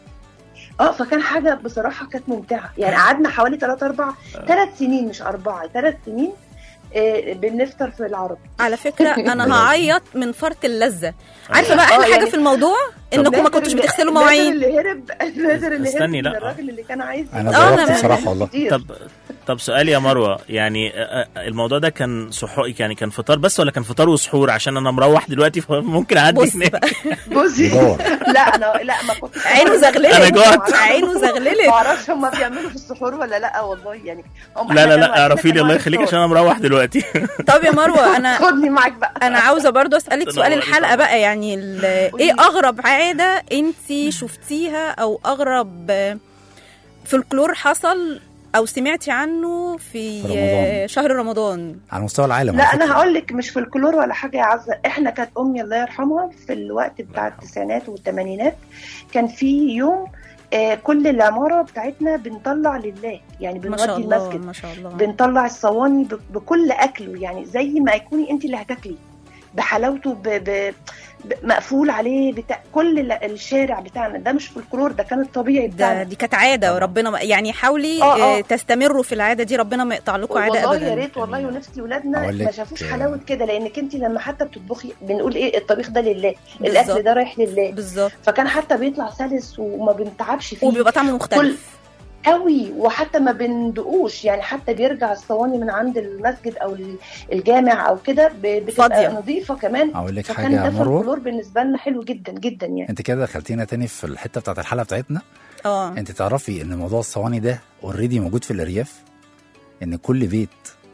اه فكان حاجه بصراحه كانت ممتعه يعني قعدنا حوالي ثلاث اربع ثلاث سنين مش اربعه ثلاث سنين آه بنفطر في العربي على فكره انا هعيط من فرط اللذه عارفه بقى آه، احلى حاجه يعني- في الموضوع انكم ما نادر كنتش اللي- بتغسلوا نادر مواعين اللي هرب نادر اللي هرب استني، من لا. الراجل اللي كان عايز انا آه، جربت أنا- بصراحه والله كتير. طب طب سؤال يا مروه يعني آه، آه، الموضوع ده كان سحور يعني كان فطار بس ولا كان فطار وسحور عشان انا مروح دلوقتي فممكن اعدي بص هناك بقى بصي يدور. لا انا لا ما كنتش عينه زغللت أنا جوعت. عينه ما زغللت اعرفش هم بيعملوا في السحور ولا لا والله يعني هم لا إحنا لا كانوا لا اعرفي لي عندنا الله كانوا يخليك عندنا عشان انا مروح دلوقتي طب يا مروه انا خدني معاك بقى انا عاوزه برضو اسالك سؤال تنوري الحلقه طبعا. بقى يعني ال- ايه اغرب عاده انت شفتيها او اغرب فولكلور حصل او سمعتي عنه في, في رمضان. شهر رمضان على مستوى العالم لا على انا فكرة. هقول لك مش فلكلور ولا حاجه يا عزه احنا كانت امي الله يرحمها في الوقت بتاع التسعينات والثمانينات كان في يوم آه كل العماره بتاعتنا بنطلع لله يعني ما شاء بنودي الله المسجد ما شاء الله بنطلع الصواني ب- بكل اكله يعني زي ما يكوني انت اللي هتاكلي بحلاوته ب... ب... ب... مقفول عليه بتاع كل ال- الشارع بتاعنا ده مش فلكلور ده كان الطبيعي ده بتاعنا دي كانت عاده وربنا ما يعني حاولي آه، آه. آه، تستمروا في العاده دي ربنا ما يقطع لكم عاده والله ابدا يا ريت والله ونفسي ولادنا أقول ما لك، شافوش آه، حلاوه كده لانك انت لما حتى بتطبخي بنقول ايه الطبيخ ده لله بالظبط. الاكل ده رايح لله بالظبط فكان حتى بيطلع سلس وما بنتعبش فيه وبيبقى طعمه مختلف قوي وحتى ما بندقوش يعني حتى بيرجع الصواني من عند المسجد او الجامع او كده ب- بتبقى فاضية. نظيفه كمان اقول لك فكان حاجه ده يا مروه فلكلور بالنسبه لنا حلو جدا جدا يعني انت كده دخلتينا تاني في الحته بتاعت الحلقه بتاعتنا اه انت تعرفي ان موضوع الصواني ده اوريدي موجود في الارياف ان كل بيت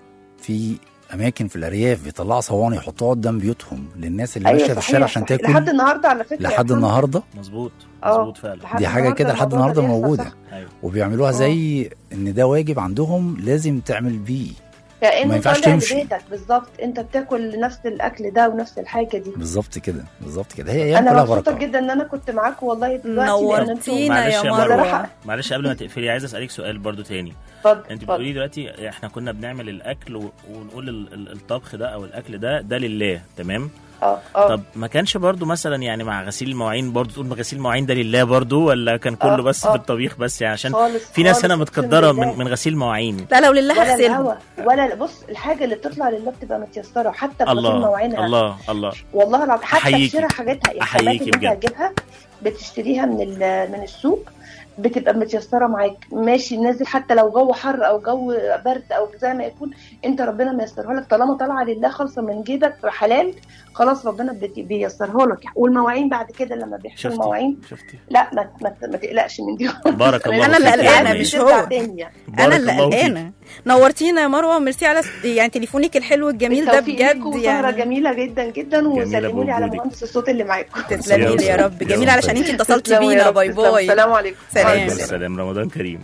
في اماكن في الارياف بيطلعوا صواني يحطوها قدام بيوتهم للناس اللي ماشيه في صحيح، الشارع عشان صحيح. تاكل لحد النهارده على فكره يا لحد محمد. النهارده مظبوط اه مظبوط فعلا لحد دي حاجه كده لحد الموضوع النهارده ده بيحصل، موجوده صح. ايوه وبيعملوها زي ان ده واجب عندهم لازم تعمل بيه ما كانه ينفعش طالع تمشي. لبيتك بالظبط انت بتاكل نفس الاكل ده ونفس الحاجه دي بالظبط كده بالظبط كده هي ايام انا كلها مبسوطه بركه جدا ان انا كنت معاكم والله دلوقتي لان انتوا نورتينا معلش يا يا مروه مروة. معلش قبل ما تقفلي عايز اسالك سؤال برضو تاني اتفضل انت اتفضل. بتقولي دلوقتي احنا كنا بنعمل الاكل و- ونقول ال- ال- الطبخ ده او الاكل ده ده لله تمام اه اه طب ما كانش برضو مثلا يعني مع غسيل المواعين برضو تقول ما غسيل المواعين ده لله برضو ولا كان كله آه، بس آه. في الطبيخ بس يعني عشان خالص في ناس خالص، هنا أقسم متقدره بالله. من من غسيل مواعين لا لو لله ولا اغسلهم الهوا ولا بص الحاجه اللي بتطلع لله بتبقى متيسره حتى في غسيل الله مواعينها الله الله والله العظيم حتى أحييكي. في شراء حاجاتها الخامات أحييكي اللي انت بجد. هتجيبها بتشتريها من ال- من السوق بتبقى متيسره معاك ماشي نازل حتى لو جو حر او جو برد او زي ما يكون انت ربنا ميسرها لك طالما طالعه لله خالصه من جيبك حلال خلاص ربنا بيت- بيسرها لك والمواعين بعد كده لما بيحصل شفتي المواعين شفتي لا ما, ما, ما تقلقش من دي بارك الله أنا اللي فيك يا قلقانة، أمي. مش بترجع هو. تاني يعني. انا بارك اللي الله فيك. قلقانه نورتينا يا مروه ميرسي على س- يعني تليفونك الحلو الجميل ده بالتوفيق ليكوا بجد وسهرة يعني جميلة جدا جدا وسلموا لي على بوجودك. مهندس الصوت اللي معاكم تسلمي لي يا رب جميل يلا. علشان انت اتصلتي تسلموا يا بينا رب، باي تسلموا. باي السلام عليكم سلام. مع السلامة. السلام رمضان كريم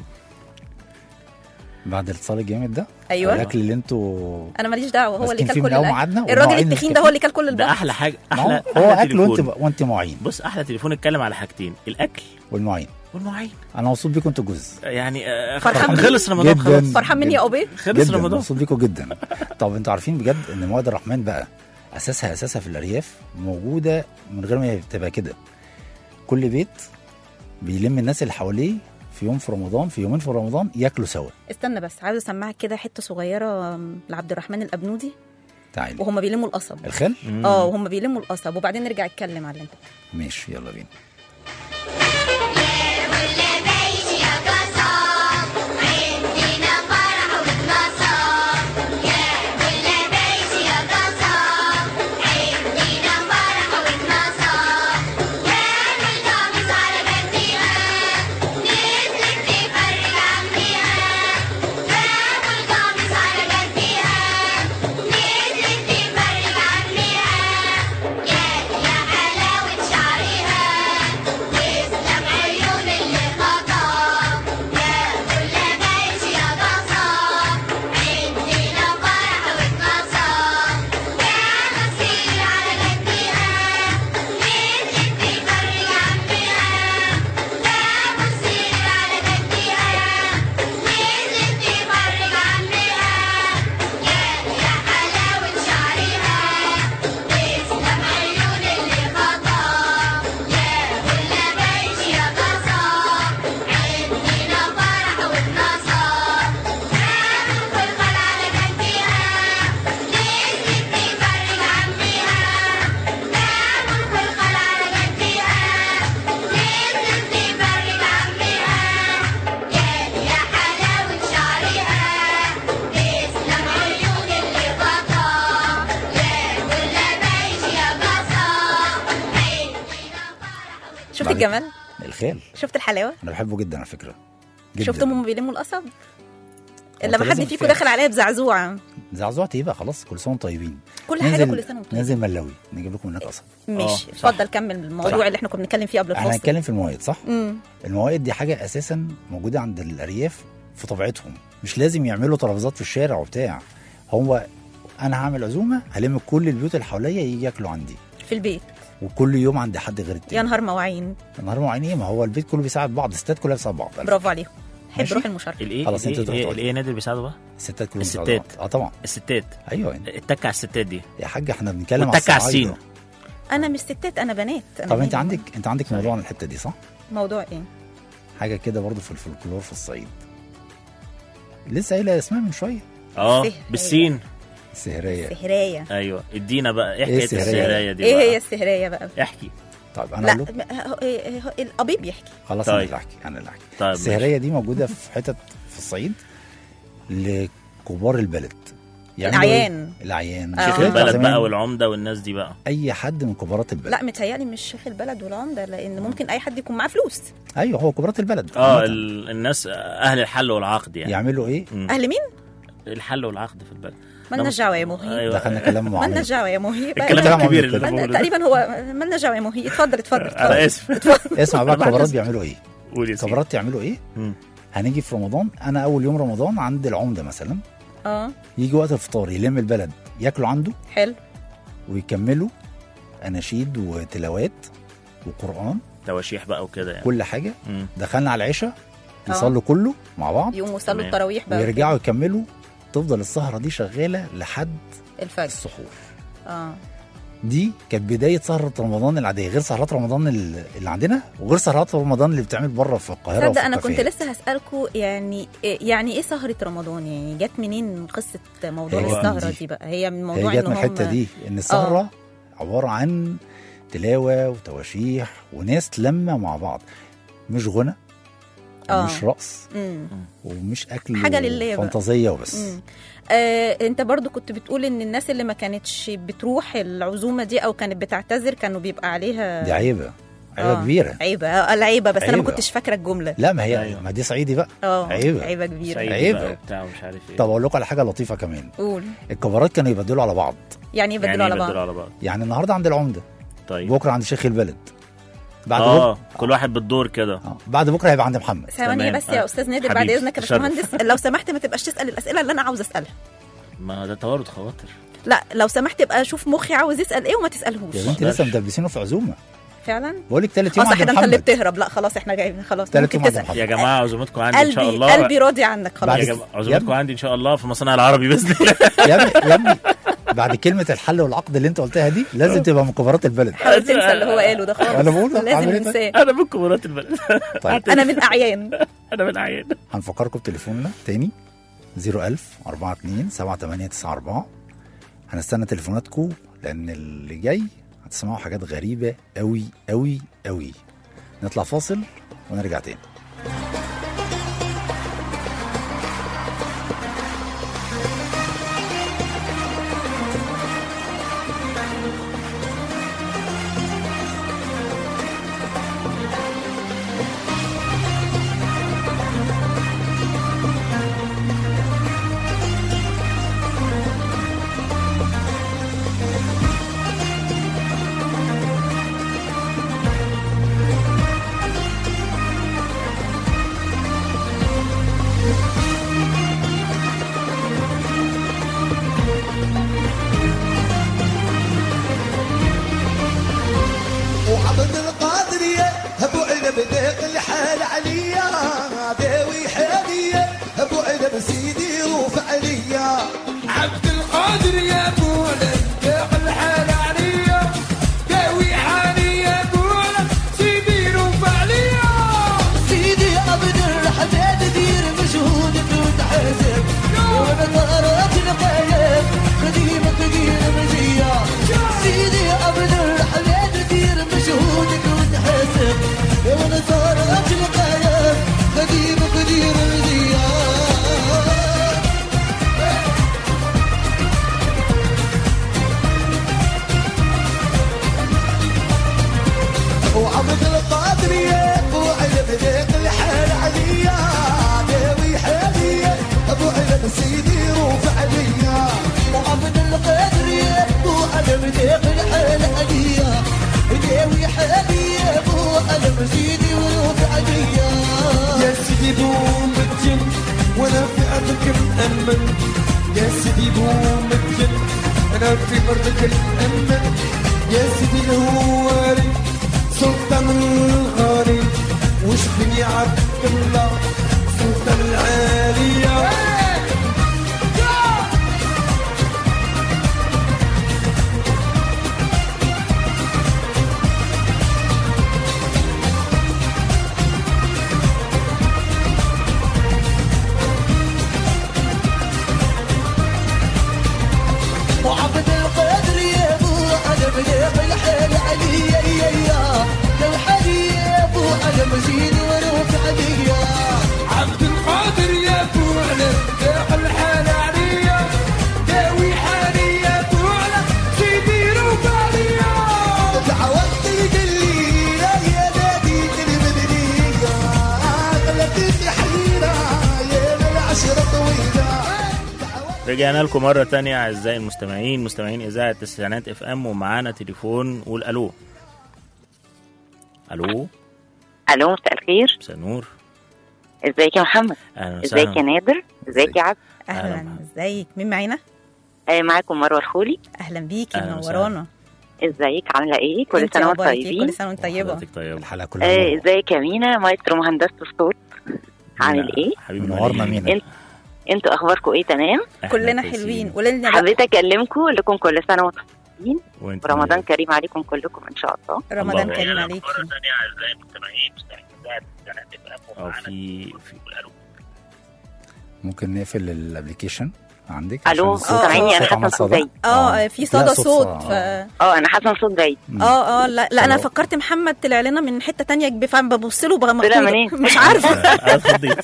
بعد الاتصال الجامد ده ايوه الاكل اللي انتوا انا ماليش دعوه هو اللي ماسكين كل فيه كل من أول الاكل ميعادنا الراجل ومواعيد التخين مش ده هو اللي كل كل ده البحر احلى حاجه ما احلى هو هو احلى اكل وانت تليفون وانت مواعين بص احلى تليفون اتكلم على حاجتين الاكل والمواعين والمواعين انا مبسوط بيكم انتوا جزء يعني آه، فرحان خلص رمضان جداً. خلاص فرحان مني يا ابي خلص جدا رمضان مبسوط بيكم جدا طب انتوا عارفين بجد ان مواد الرحمن بقى اساسها اساسها في الارياف موجوده من غير ما تبقى كده كل بيت بيلم الناس اللي حواليه في يوم في رمضان في يومين في رمضان ياكلوا سوا استنى بس عايزه اسمعك كده حته صغيره م، لعبد الرحمن الابنودي تعالي وهم بيلموا القصب الخال مم. اه وهم بيلموا القصب وبعدين نرجع نتكلم على اللي انت ماشي يلا بينا شفت بعد- الجمال الخال شفت الحلاوه انا بحبه جدا على فكره جدا شفتهم هم بيلموا القصب هو لما أنت حد لازم فيكم تفهم. داخل عليا بزعزوعه زعزوعة ايه بقى خلاص كل سنه وانتم طيبين كل حاجه ننزل- كل سنه وانتم ننزل ملاوي نجيب لكم هناك قصب ماشي آه، صح. اتفضل كمل الموضوع صح. اللي احنا كنا بنتكلم فيه قبل احنا الفاصل هنتكلم في الموائد صح امم الموائد دي حاجه اساسا موجوده عند الارياف في طبيعتهم مش لازم يعملوا ترابيزات في الشارع وبتاع هو انا هعمل عزومه هلم كل البيوت اللي حواليا يجي ياكلوا عندي في البيت وكل يوم عند حد غير التاني يا نهار مواعين النهار معين ايه ما هو البيت كله بيساعد بعض الستات كلها بتساعد بعض برافو عليهم حب ماشي. روح المشاركه الايه خلاص، انت الايه تروح الايه تقعد. الايه نادر بيساعدوا بقى الستات كلهم الستات. بيساعدوا بعض. اه طبعا الستات ايوه يعني. اتك على الستات دي يا حاج احنا بنتكلم على واتك على الصعايدة. السين انا مش ستات انا بنات أنا طب انت مالي. عندك انت عندك موضوع عن الحته دي صح؟ موضوع ايه حاجه كده برضو في الفولكلور في الصعيد لسه قايله اسمها من شويه اه سهرية. بالسين السهريه سهرايه ايوه ادينا بقى ايه ايه حكايه السهرية؟ السهريه دي ايه بقى هي السهرايه بقى احكي طيب انا لا اقول لكم م- هو- إيه- هو- القبيب يحكي خلاص طيب. انا اللي احكي انا اللي احكي طيب السهريه دي موجوده في حتت في الصعيد لكبار البلد يعملوا إيه؟ الأعيان. العيان آه. شيخ آه. البلد زمان بقى والعمده والناس دي بقى اي حد من كبارات البلد لا متهيألي مش شيخ البلد والعمده لان ممكن اي حد يكون معاه فلوس ايوه هو كبارات البلد اه عامة. ال- الناس اهل الحل والعقد يعني يعملوا ايه مم. اهل مين؟ الحل والعقد في البلد مالناش دعوه يا مهي ايوه دخلنا كلام معمول مالناش دعوه يا مهي بقى- الكلام كلام الكبير عميق اللي كده. أنا مالنا- بقوله ده. تقريبا هو مالناش دعوه يا مهي اتفضل اتفضل انا اتفضل اسف اسمع بقى أنا بعد الكبارات إذنك. بيعملوا ايه قول يا سيدي الكبارات يعملوا ايه مم. هنيجي في رمضان انا اول يوم رمضان عند العمده مثلا اه يجي وقت الفطار يلم البلد ياكلوا عنده حلو ويكملوا اناشيد وتلاوات وقران تواشيح بقى وكده يعني كل حاجه مم. دخلنا على العشاء آه. يصلوا كله مع بعض يقوموا يصلوا تمام. التراويح بقى ويرجعوا يكملوا تفضل السهره دي شغاله لحد الفجر السحور اه دي كانت بدايه سهره رمضان العاديه غير سهرات رمضان ال- اللي عندنا وغير سهرات رمضان اللي بتعمل بره في القاهره تصدق وفي انا كنت الكافيهات. لسه هسالكم يعني يعني ايه سهره رمضان يعني جت منين قصه موضوع هي السهره دي. دي بقى هي من هي موضوع جت ان من هم الحته دي ان السهره عباره عن تلاوه وتواشيح وناس لما مع بعض مش غنى آه. ومش رقص مم. ومش اكل حاجة لله بقى. فانتازيه وبس مم. آه، انت برضو كنت بتقول ان الناس اللي ما كانتش بتروح العزومه دي او كانت بتعتذر كانوا بيبقى عليها دي عيبه عيبه آه. كبيره عيبه آه، العيبه بس انا ما عيبة. كنتش فاكره الجمله لا ما هي أيوة. ما دي صعيدي بقى اه عيبة. عيبه كبيره سعيد عيبة. بقى وبتاع ومش عارف ايه طب اقول لكم على حاجه لطيفه كمان قول الكبارات كانوا يبدلوا على بعض يعني يبدلوا يعني على يبدلوا بعض على بعض يعني النهارده عند العمده طيب بكره عند شيخ البلد بعد اه بكره كل واحد بالدور كده آه. بعد بكره هيبقى عند محمد ثواني تمام. بس يا آه. استاذ نادر حبيبي، بعد اذنك يا تشرف. باشمهندس لو سمحت ما تبقاش تسال الاسئله اللي انا عاوز اسالها ما ده توارد خواطر لا لو سمحت ابقى شوف مخي عاوز يسال ايه وما تسالهوش يا بنتي لسه مدبسينه في عزومه فعلا بقول لك ثالث اه يوم صح عند ده انت اللي محمد بتهرب لا خلاص احنا جايين خلاص تالت ممكن يوم عند تسال محمد. يا جماعه عزومتكم عندي ان شاء قلبي الله قلبي راضي عنك بعد خلاص يا بس- جماعه يا عزومتكم ابني. عندي ان شاء الله في مصنع العربي باذن الله يا ابني يا ابني بعد كلمه الحل والعقد اللي انت قلتها دي لازم تبقى من كبارات البلد حاول تنسى اللي هو قاله ده خالص أنا بقول لك، لازم عامل إيه ننساه انا من كبارات البلد طيب انا من اعيان انا من عيان هنفكركم بتليفوننا تاني 01000 42 7894 هنستنى تليفوناتكم لان اللي جاي هتسمعوا حاجات غريبه قوي قوي قوي نطلع فاصل ونرجع تاني وعبد القادرية ابو علم ديق الحال عليا داوي حالية ابو علم سيدي روف عليا عبد القادر يا بولا داق الحال عليا داوي حالي يا بولا سيدي رفع ليا سيدي عبد الحميد دير مشهود وتحاسب وانا طارت القايم قديمة قدير مزية سيدي عبد الحميد دير مشهود وتحاسب وانا طارت القايم قديمة قدير مزية وعبد القادرية وعلم ذيق الحال عليا داوي حالية ابو علم سيدي روف عليا وعبد القادرية وعلم ذيق الحال عليا داوي حالية ابو علم سيدي روف عليا يا سيدي بوم الجن وانا في عطرك مأمن يا سيدي بومتن انا في برضك الأمن يا سيدي الهواري سلطان الغالي وش بني عبد الله سلطان العالية وعبد القادر يا ابو ادم يا ابو الحال علي يا يا يا يا الحالي يا ابو ادم زين وروك عليا عبد القادر يا فوعنا يا الحال عليا داوي حالي يا فوعنا سيدي رباعية دعوت القلي يا يا نادي المدنية غلبتني حيرة يا العشرة طويلة رجعنا لكم مرة تانية أعزائي المستمعين مستمعين إذاعة التسعينات اف ام ومعانا تليفون قول ألو ألو الو مساء الخير مساء النور ازيك يا محمد أهلا ازيك يا وسهلا نادر ازيك يا عبد أهلا اهلا ازيك مين معانا آه معاكم مروه الخولي اهلا بيكي أهلا منورانا ازيك عامله ايه كل انت سنه وانتم أخبارك إيه؟ طيبين كل سنه وانت طيبه حضرتك طيبة الحلقه كلها آه نور. ازيك يا مينا مايسترو مهندسه الصوت عامل ايه حبيبي منورنا مين مينا انت انتوا اخباركم ايه تمام كلنا حلوين قولي لنا بقى حبيت اكلمكم اقول لكم كل سنه وانتم طيبين وانت ورمضان كريم عليكم كلكم ان شاء الله رمضان الله كريم أكبر. عليكي تانية أعزائي المستمعين مستمعين إذاعة التسعينات اف ام اه في في ألو ممكن نقفل الابلكيشن عندك الو عشان الصوت- سامعيني انا الصوت عمل حسن صوت صدى. بعيد اه في صدى لا، صوت صدى. ف... اه انا حسن صوت بعيد مم. اه اه لا لا انا ألو. فكرت محمد طلع لنا من حته تانية بفهم ببص له بقى طلع مخضوضة. منين؟ مش عارفه اتخضيت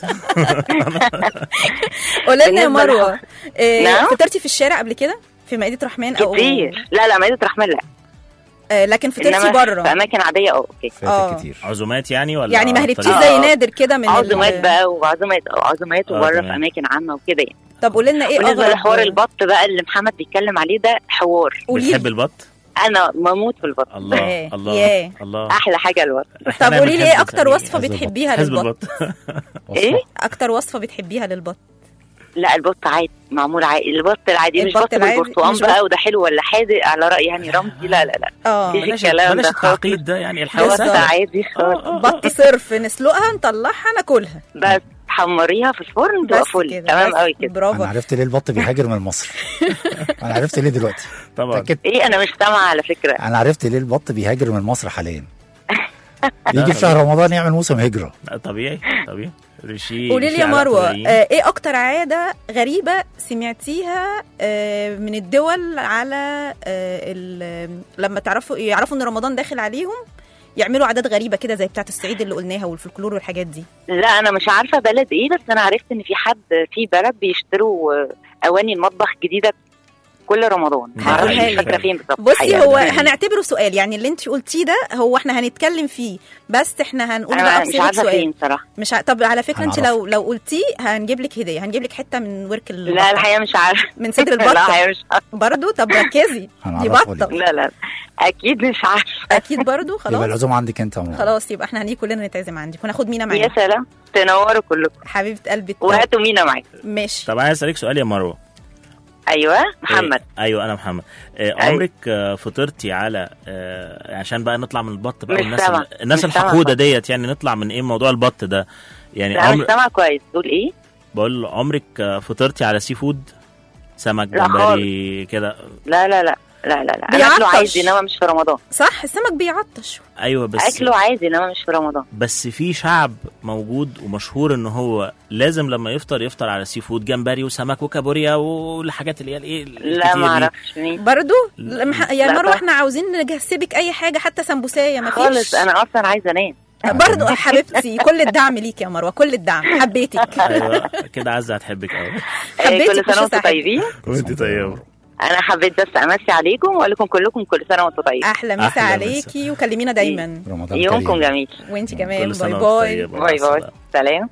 قولي لنا يا بالنسبة مروه إيه نعم؟ فطرتي في الشارع قبل كده في مائده رحمن او كتير لا لا مائده رحمن لا آه لكن فطرتي انما في بره اماكن عاديه اه اوكي آه. فاتك كتير عزومات يعني ولا يعني ما عن هربتيش طريق- زي آه. نادر كده من ال- عزومات بقى وعزومات عزومات آه، وبره تمام. في اماكن عامه وكده يعني طب قولي لنا ايه بالنسبه اغرب لحوار البط بقى اللي محمد بيتكلم عليه ده حوار قولي بتحب لي البط؟ انا مموت في البط الله ياه، الله ياه. الله احلى حاجه البط إحنا طب نعمل قولي لي حزب ايه اكتر سمير. وصفه حزب بتحبيها حزب للبط البط ايه اكتر وصفه بتحبيها للبط لا البط عادي معمول عادي البط العادي مش البط بط العادي بالبرتقال مش بقى بط- وده حلو ولا حادق على راي يعني رمزي لا لا لا اه مفيش بلاش الكلام بلاش ده التعقيد ده يعني هو الحياة بالظبط. سهلة عادي خالص بط صرف نسلقها نطلعها ناكلها بس حمريها في الفرن تبقى بس فل كده تمام بس. قوي كده برافو انا عرفت ليه البط بيهاجر من مصر انا عرفت ليه دلوقتي طبعا اتأكدت ايه انا مش سامعه على فكره انا عرفت ليه البط بيهاجر من مصر حاليا بيجي في شهر رمضان يعمل موسم هجره طبيعي طبيعي في قولي لي في يا علاقة مروه طبيعية. آه ايه اكتر عاده غريبه سمعتيها آه من الدول على آه ال- لما تعرفوا يعرفوا ان رمضان داخل عليهم يعملوا عادات غريبه كده زي بتاعه الصعيد اللي قلناها والفلكلور والحاجات دي لا انا مش عارفه بلد ايه بس انا عرفت ان في حد في بلد بيشتروا آه، اواني المطبخ جديده كل رمضان ده معرفش حقيقي. مش فاكره فين بالظبط بصي حقيقة. هو يعني. هنعتبره سؤال يعني اللي انت قلتيه ده هو احنا هنتكلم فيه بس احنا هنقول انا بقى مش بصيغه عارفه سؤال فين صراحه مش ع... طب على فكره انت هنعرفه. لو لو قلتيه هنجيب لك هديه هنجيب لك حته من ورك البطه لا الحقيقه مش عارفه من صدر لا البطه الحقيقه مش عارفه برضو طب ركزي دي هنعرفه بطه ليه. لا لا اكيد مش عارفه اكيد برضو يبقى خلاص العزومه عندك انت يا مروة. خلاص يبقى احنا هنيجي كلنا نتعزم عندك وناخد مينا يا معانا سلام تنوروا كلكم حبيبه قلبي الت- وهاتوا مينا معاك ماشي طب عايز اسالك سؤال يا مروه ايوه محمد إيه، ايوه انا محمد إيه أيوة. عمرك آه، فطرتي على آه، عشان بقى نطلع من البط بقى مش والناس سامعة. ال- الناس مش سامعة الحقوده خالص. ديت يعني نطلع من ايه موضوع البط ده يعني لا مش عمر سامعه كويس تقول ايه بقول عمرك آه، فطرتي على سي فود سمك لا جمبري كده لا لا لا لا لا لا انا بيعطش. اكله عادي انما مش في رمضان صح السمك بيعطش ايوه بس اكله عادي انما مش في رمضان بس في شعب موجود ومشهور ان هو لازم لما يفطر يفطر على سي فود جمبري وسمك وكابوريا والحاجات اللي هي الايه لا الكتير ما دي. اعرفش مين برضو لمح... يا لا مروه طبعا. احنا عاوزين نجهزك اي حاجه حتى سمبوسيه ما خالص انا اصلا عايزه انام برضو حبيبتي كل الدعم ليك يا مروه كل الدعم حبيتك ايوه كده عزه هتحبك قوي آه، حبيتك كل مش سنه وانتم هساعدك. طيبين وانت طيبه انا حبيت بس امسي عليكم واقول لكم كلكم كل سنه وانتم طيبين احلى مسا أحلى عليكي وكلمينا دايما رمضان يومكم كريم جميل وانت كمان كل سنه باي وانت باي طيبة. باي باي سلام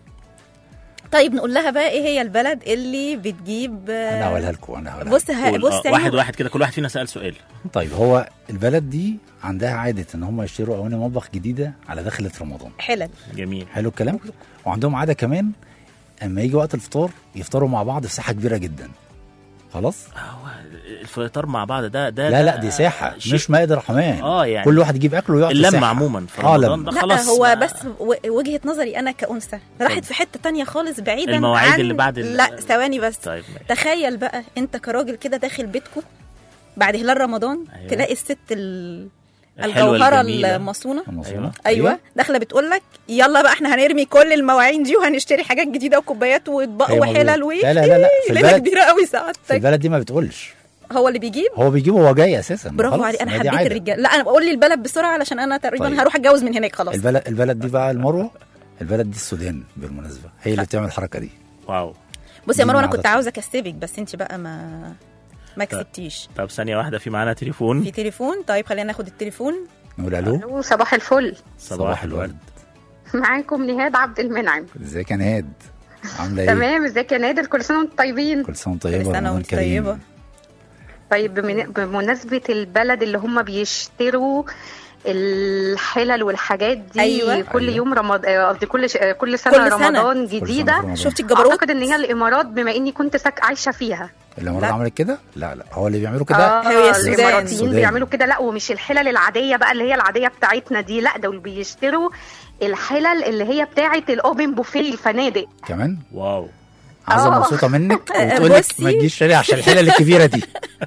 طيب نقول لها بقى ايه هي البلد اللي بتجيب انا هقولها لكم انا هقولها بص ه... قول، بص آه، يعني واحد واحد كده كل واحد فينا سأل سؤال طيب هو البلد دي عندها عاده ان هم يشتروا اواني مطبخ جديده على دخله رمضان حلل جميل حلو الكلام وعندهم عاده كمان اما يجي وقت الفطار يفطروا مع بعض في ساحه كبيره جدا خلاص هو الفطار مع بعض ده ده لا لا ده دي ساحه شيء- مش مائده رحمن اه يعني كل واحد يجيب اكله ويقعد في اللمة الساحة. عموما في اه رمضان لما ده لا خلاص هو ما- بس و- وجهه نظري انا كأنثى راحت في حته تانية خالص بعيدا المواعيد عن اللي بعد ال- لا ثواني بس طيب ماشي. تخيل بقى انت كراجل كده داخل بيتكم بعد هلال رمضان أيوة. تلاقي الست ال... الحلوة الجوهره الجميلة. المصونه المصونة. ايوه داخله بتقول لك يلا بقى احنا هنرمي كل المواعين دي وهنشتري حاجات جديده وكوبايات واطباق هي موجودة. وحلل و لا لا لا لا في ليله البلد كبيره قوي في سعادتك البلد دي ما بتقولش هو اللي بيجيب هو بيجيبه وهو جاي اساسا برافو خلاص، عليك انا ما دي حبيت عادة. الرجال لا انا بقول لي البلد بسرعه علشان انا تقريبا طيب. هروح اتجوز من هناك خلاص البلد البلد دي بقى المروه البلد دي السودان بالمناسبه هي اللي بتعمل الحركه دي واو بصي يا دي مروه انا من كنت عاداتنا. عاوزه اكسبك بس انت بقى ما ما كسبتيش طب ثانيه واحده في معانا تليفون في تليفون طيب خلينا ناخد التليفون نقول الو ألو، صباح الفل صباح الورد معاكم نهاد عبد المنعم ازيك يا نهاد عامله ايه تمام ازيك يا نادر كل سنه وانتم طيبين كل سنه وانت طيبه كل سنه رمضان وانت كريم. طيبه طيب بمن- بمناسبه البلد اللي هم بيشتروا الحلل والحاجات دي أيوة. كل أيوة. يوم رمضان قصدي كل ش... كل سنه كل سنة. رمضان كل سنة في جديده رمضان. شفتي الجبروت اعتقد ان هي الامارات بما اني كنت ساك عايشه فيها الامارات لا. عملت كده لا لا هو اللي بيعملوا كده اه هي السودان. الاماراتيين السودان. بيعملوا كده لا ومش الحلل العاديه بقى اللي هي العاديه بتاعتنا دي لا دول بيشتروا الحلل اللي هي بتاعه الاوبن بوفيه الفنادق كمان واو عايزه آه. مبسوطه منك آه، وتقول لك بصي. ما تجيش تاني عشان الحلل الكبيره دي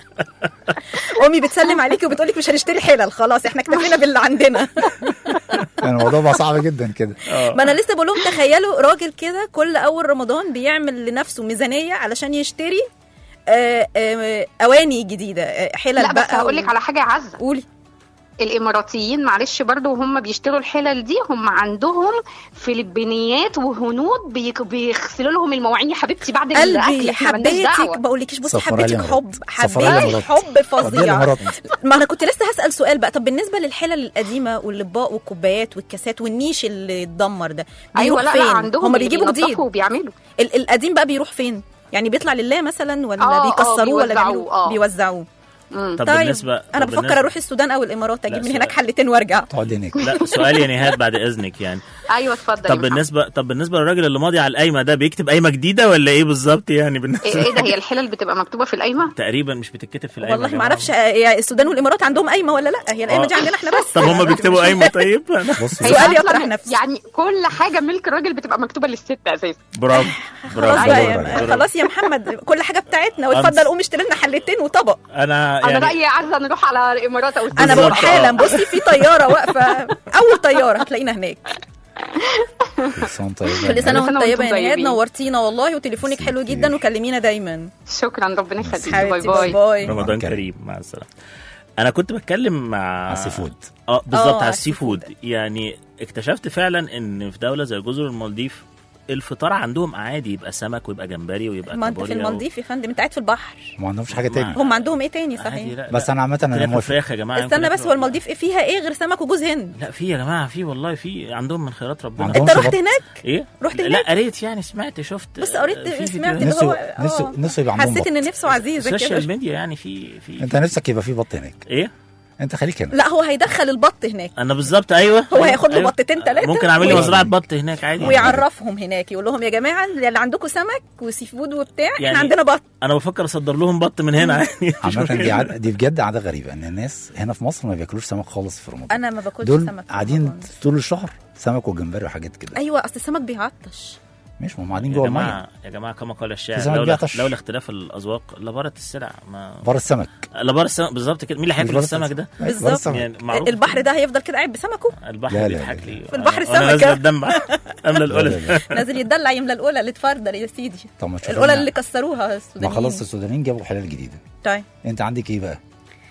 امي بتسلم عليكي وبتقول لك مش هنشتري حلل خلاص احنا اكتفينا باللي عندنا يعني الموضوع بقى صعب جدا كده ما انا لسه بقول لهم تخيلوا راجل كده كل اول رمضان بيعمل لنفسه ميزانيه علشان يشتري آه، آه، اواني جديده آه، حلل لا بس بقى هقول لك على حاجه يا عزه قولي الاماراتيين معلش برضو وهم بيشتروا الحلل دي هم عندهم فلبينيات وهنود بيك- بيغسلوا لهم المواعين يا حبيبتي بعد الاكل قلبي احنا مالناش حبيتك دعوه بقولكيش بصي سفراء حبيتك الإمارات. حب سفراء حبيتك الإمارات. حب ودي فظيع الامارات ما انا كنت لسه هسال سؤال بقى طب بالنسبه للحلل القديمه والاطباق والكوبايات والكاسات والنيش اللي اتدمر ده ايوه بيروح لا فين لا عندهم هم اللي بيجيبوا جديد بينضفوا وبيعملوا ال- القديم بقى بيروح فين يعني بيطلع لله مثلا ولا آه، آه، بيكسروه ولا بيوزعوه، بيعملوا آه. بيوزعوه مم. طب طيب بالنسبه انا طب بفكر بالنسبة- اروح السودان او الامارات اجيب لا، من سؤال. هناك حلتين وارجع تقعد هناك لا سؤال يا نهاد بعد اذنك يعني ايوه اتفضل طب يا محمد. بالنسبه طب بالنسبه للراجل اللي ماضي على القايمه ده بيكتب قايمه جديده ولا ايه بالظبط يعني بالنسبه ايه إيه ده هي الحلل بتبقى مكتوبه في القايمه تقريبا مش بتتكتب في القايمه والله يا ما جماعة. اعرفش آه، يا السودان والامارات عندهم قايمه ولا لا هي القايمه آه. دي عندنا احنا بس طب هم بيكتبوا قايمه طيب بص هي سؤال أصلاً يطرح نفسه. يعني كل حاجه ملك الراجل بتبقى مكتوبه للست اساسا برافو خلاص برافو بقى برافو. يا خلاص يا محمد كل حاجه بتاعتنا أمس. واتفضل قوم اشتري لنا حلتين وطبق انا انا يعني رايي يا عزه نروح على الامارات او انا السودان. بقول بالظبط، حالا آه. بصي في طياره واقفه اول طياره هتلاقينا هناك كل سنه وانت طيبه كل سنه وانت سنة طيبه وانتم يا نهاد طيبين. نورتينا والله وتليفونك حلو كتير. جدا وكلمينا دايما شكرا ربنا يخليك باي حبيبتي باي باي باي رمضان كريم. كريم مع السلامه انا كنت بتكلم مع على السي فود اه آه، بالظبط على على السي السي فود يعني اكتشفت فعلا ان في دوله زي جزر المالديف الفطار عندهم عادي يبقى سمك ويبقى جمبري ويبقى ما انت في كابوريا و- المالديف يا فندم انت قاعد في البحر ما عندهمش حاجه ما- تاني هم عندهم ايه تاني عادي صحيح لا بس لا. انا عامه انا فراخ موافق وفراخ يا جماعه استنى يمكن بس إحنا- هو المالديف ايه فيها ايه غير سمك وجوز هند لا في يا جماعه في والله في عندهم من خيرات ربنا عندهم انت شباب. رحت هناك ايه رحت لا هناك؟ قريت يعني سمعت شفت بس قريت في سمعت فيديوهات. ان نفسه- هو آه. نفسه- نفسه يبقى عندهم حسيت ان بط. نفسه عزيزه السوشيال كده ميديا يعني في في انت نفسك يبقى في بط هناك ايه انت خليك هنا لا هو هيدخل البط هناك انا بالظبط ايوه هو هياخد له أيوة. بطتين تلاتة ممكن اعمل لي وي- مزرعه بط هناك عادي ويعرفهم هناك يقول لهم يا جماعه اللي عندكم سمك وسي فود وبتاع يعني- احنا عندنا بط انا بفكر اصدر لهم بط من هنا عادي مفيش عامة دي مشكلة. عادة دي بجد عادة غريبة ان الناس هنا في مصر ما بياكلوش سمك خالص في رمضان انا ما باكلش دول سمك في قاعدين رمضان. طول الشهر سمك وجمبري وحاجات كده ايوه اصل السمك بيعطش مش ما هم قاعدين يا جوه الميه جماعه يا جماعه كما قال في الشاعر سمك لولا بيعطش. لولا اختلاف الاذواق لبارت السلع ما بره السمك لبار السمك بالظبط كده مين اللي مش هياكل بره السمك ده؟ بره بالظبط. السمك. يعني معروف البحر ده هيفضل كده قاعد بسمكه البحر لا، لا، بيضحك لا. لي في البحر وأنا- وأنا سمكة. نازل الدم املى لا، القلب لا، لا. نازل يتدلع يملى الاولى اللي اتفردر يا سيدي طب ما تشوف الاولى لنا- اللي كسروها ما السودانيين خلاص السودانيين جابوا حلال جديدة طيب انت عندك ايه بقى؟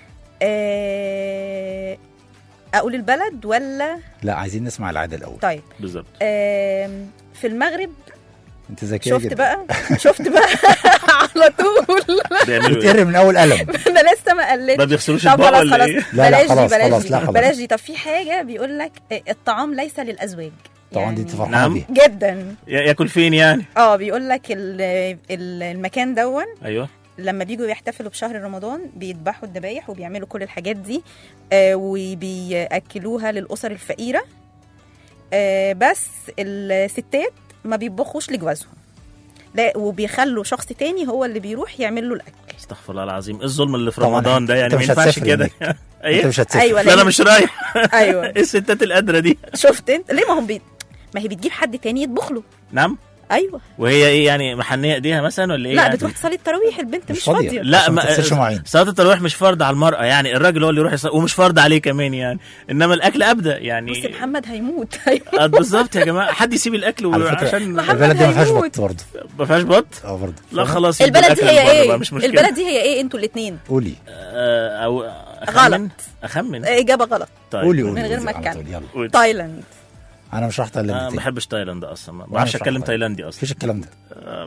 آه، اقول البلد ولا لا عايزين نسمع العادة الأول طيب بالظبط آم، في المغرب انت ذكية شفت جدا بقى شفت بقى على طول بيعملوا ايه؟ بتقر من أول قلم انا لسه ما قلتش ما بيغسلوش طب اطباق خلاص ولا خلاص ايه؟ لا، لا، بلاش خلاص، دي بلاش خلاص، دي لا، خلاص. بلاش دي طب في حاجه بيقول لك آه، الطعام ليس للازواج طبعا دي انت فرحانة نعم. بيها جدا يا- ياكل فين يعني؟ اه بيقول لك ال- ال- المكان دون ايوه لما بيجوا يحتفلوا بشهر رمضان بيذبحوا الذبايح وبيعملوا كل الحاجات دي آه وبياكلوها للاسر الفقيره آه بس الستات ما بيطبخوش لجوازهم لا وبيخلوا شخص تاني هو اللي بيروح يعمل له الاكل استغفر الله العظيم ايه الظلم اللي في طبعاً رمضان ده أنت يعني ما مش ينفعش هتسافر كده هناك. ايه انت مش هتسافر أيوة، لا انا مش رايح ايوه ايه الستات القادره دي شفت انت ليه ما هم بي... ما هي بتجيب حد تاني يطبخ له نعم ايوه وهي ايه يعني محنيه ايديها مثلا ولا ايه لا يعني؟ بتروح تصلي التراويح البنت مش, مش فاضية. فاضيه لا عشان ما ما تغسلش مواعين. صلاه التراويح مش فرض على المراه يعني الراجل هو اللي يروح يصلي ومش فرض عليه كمان يعني انما الاكل ابدا يعني بص محمد هيموت هيموت. آه، بالظبط يا جماعه حد يسيب الاكل على فكره عشان البلد دي ما فيهاش هيموت. بط برضه ما فيهاش بط اه برضه لا خلاص يبقى البلد دي الأكل هي من بره ايه بقى، مش مشكله البلد دي هي ايه انتوا الاثنين قولي آه، او أخمن غلط. اخمن اجابه غلط طيب قولي قولي من غير قولي ما على أتكلم. طول، يلا قول. تايلاند انا مش راح انا تايلاند ما تاني بحبش تايلاند اصلا ما وأنا بعرفش مش راح اتكلم تايلاند. تايلاندي اصلا مفيش الكلام ده آه،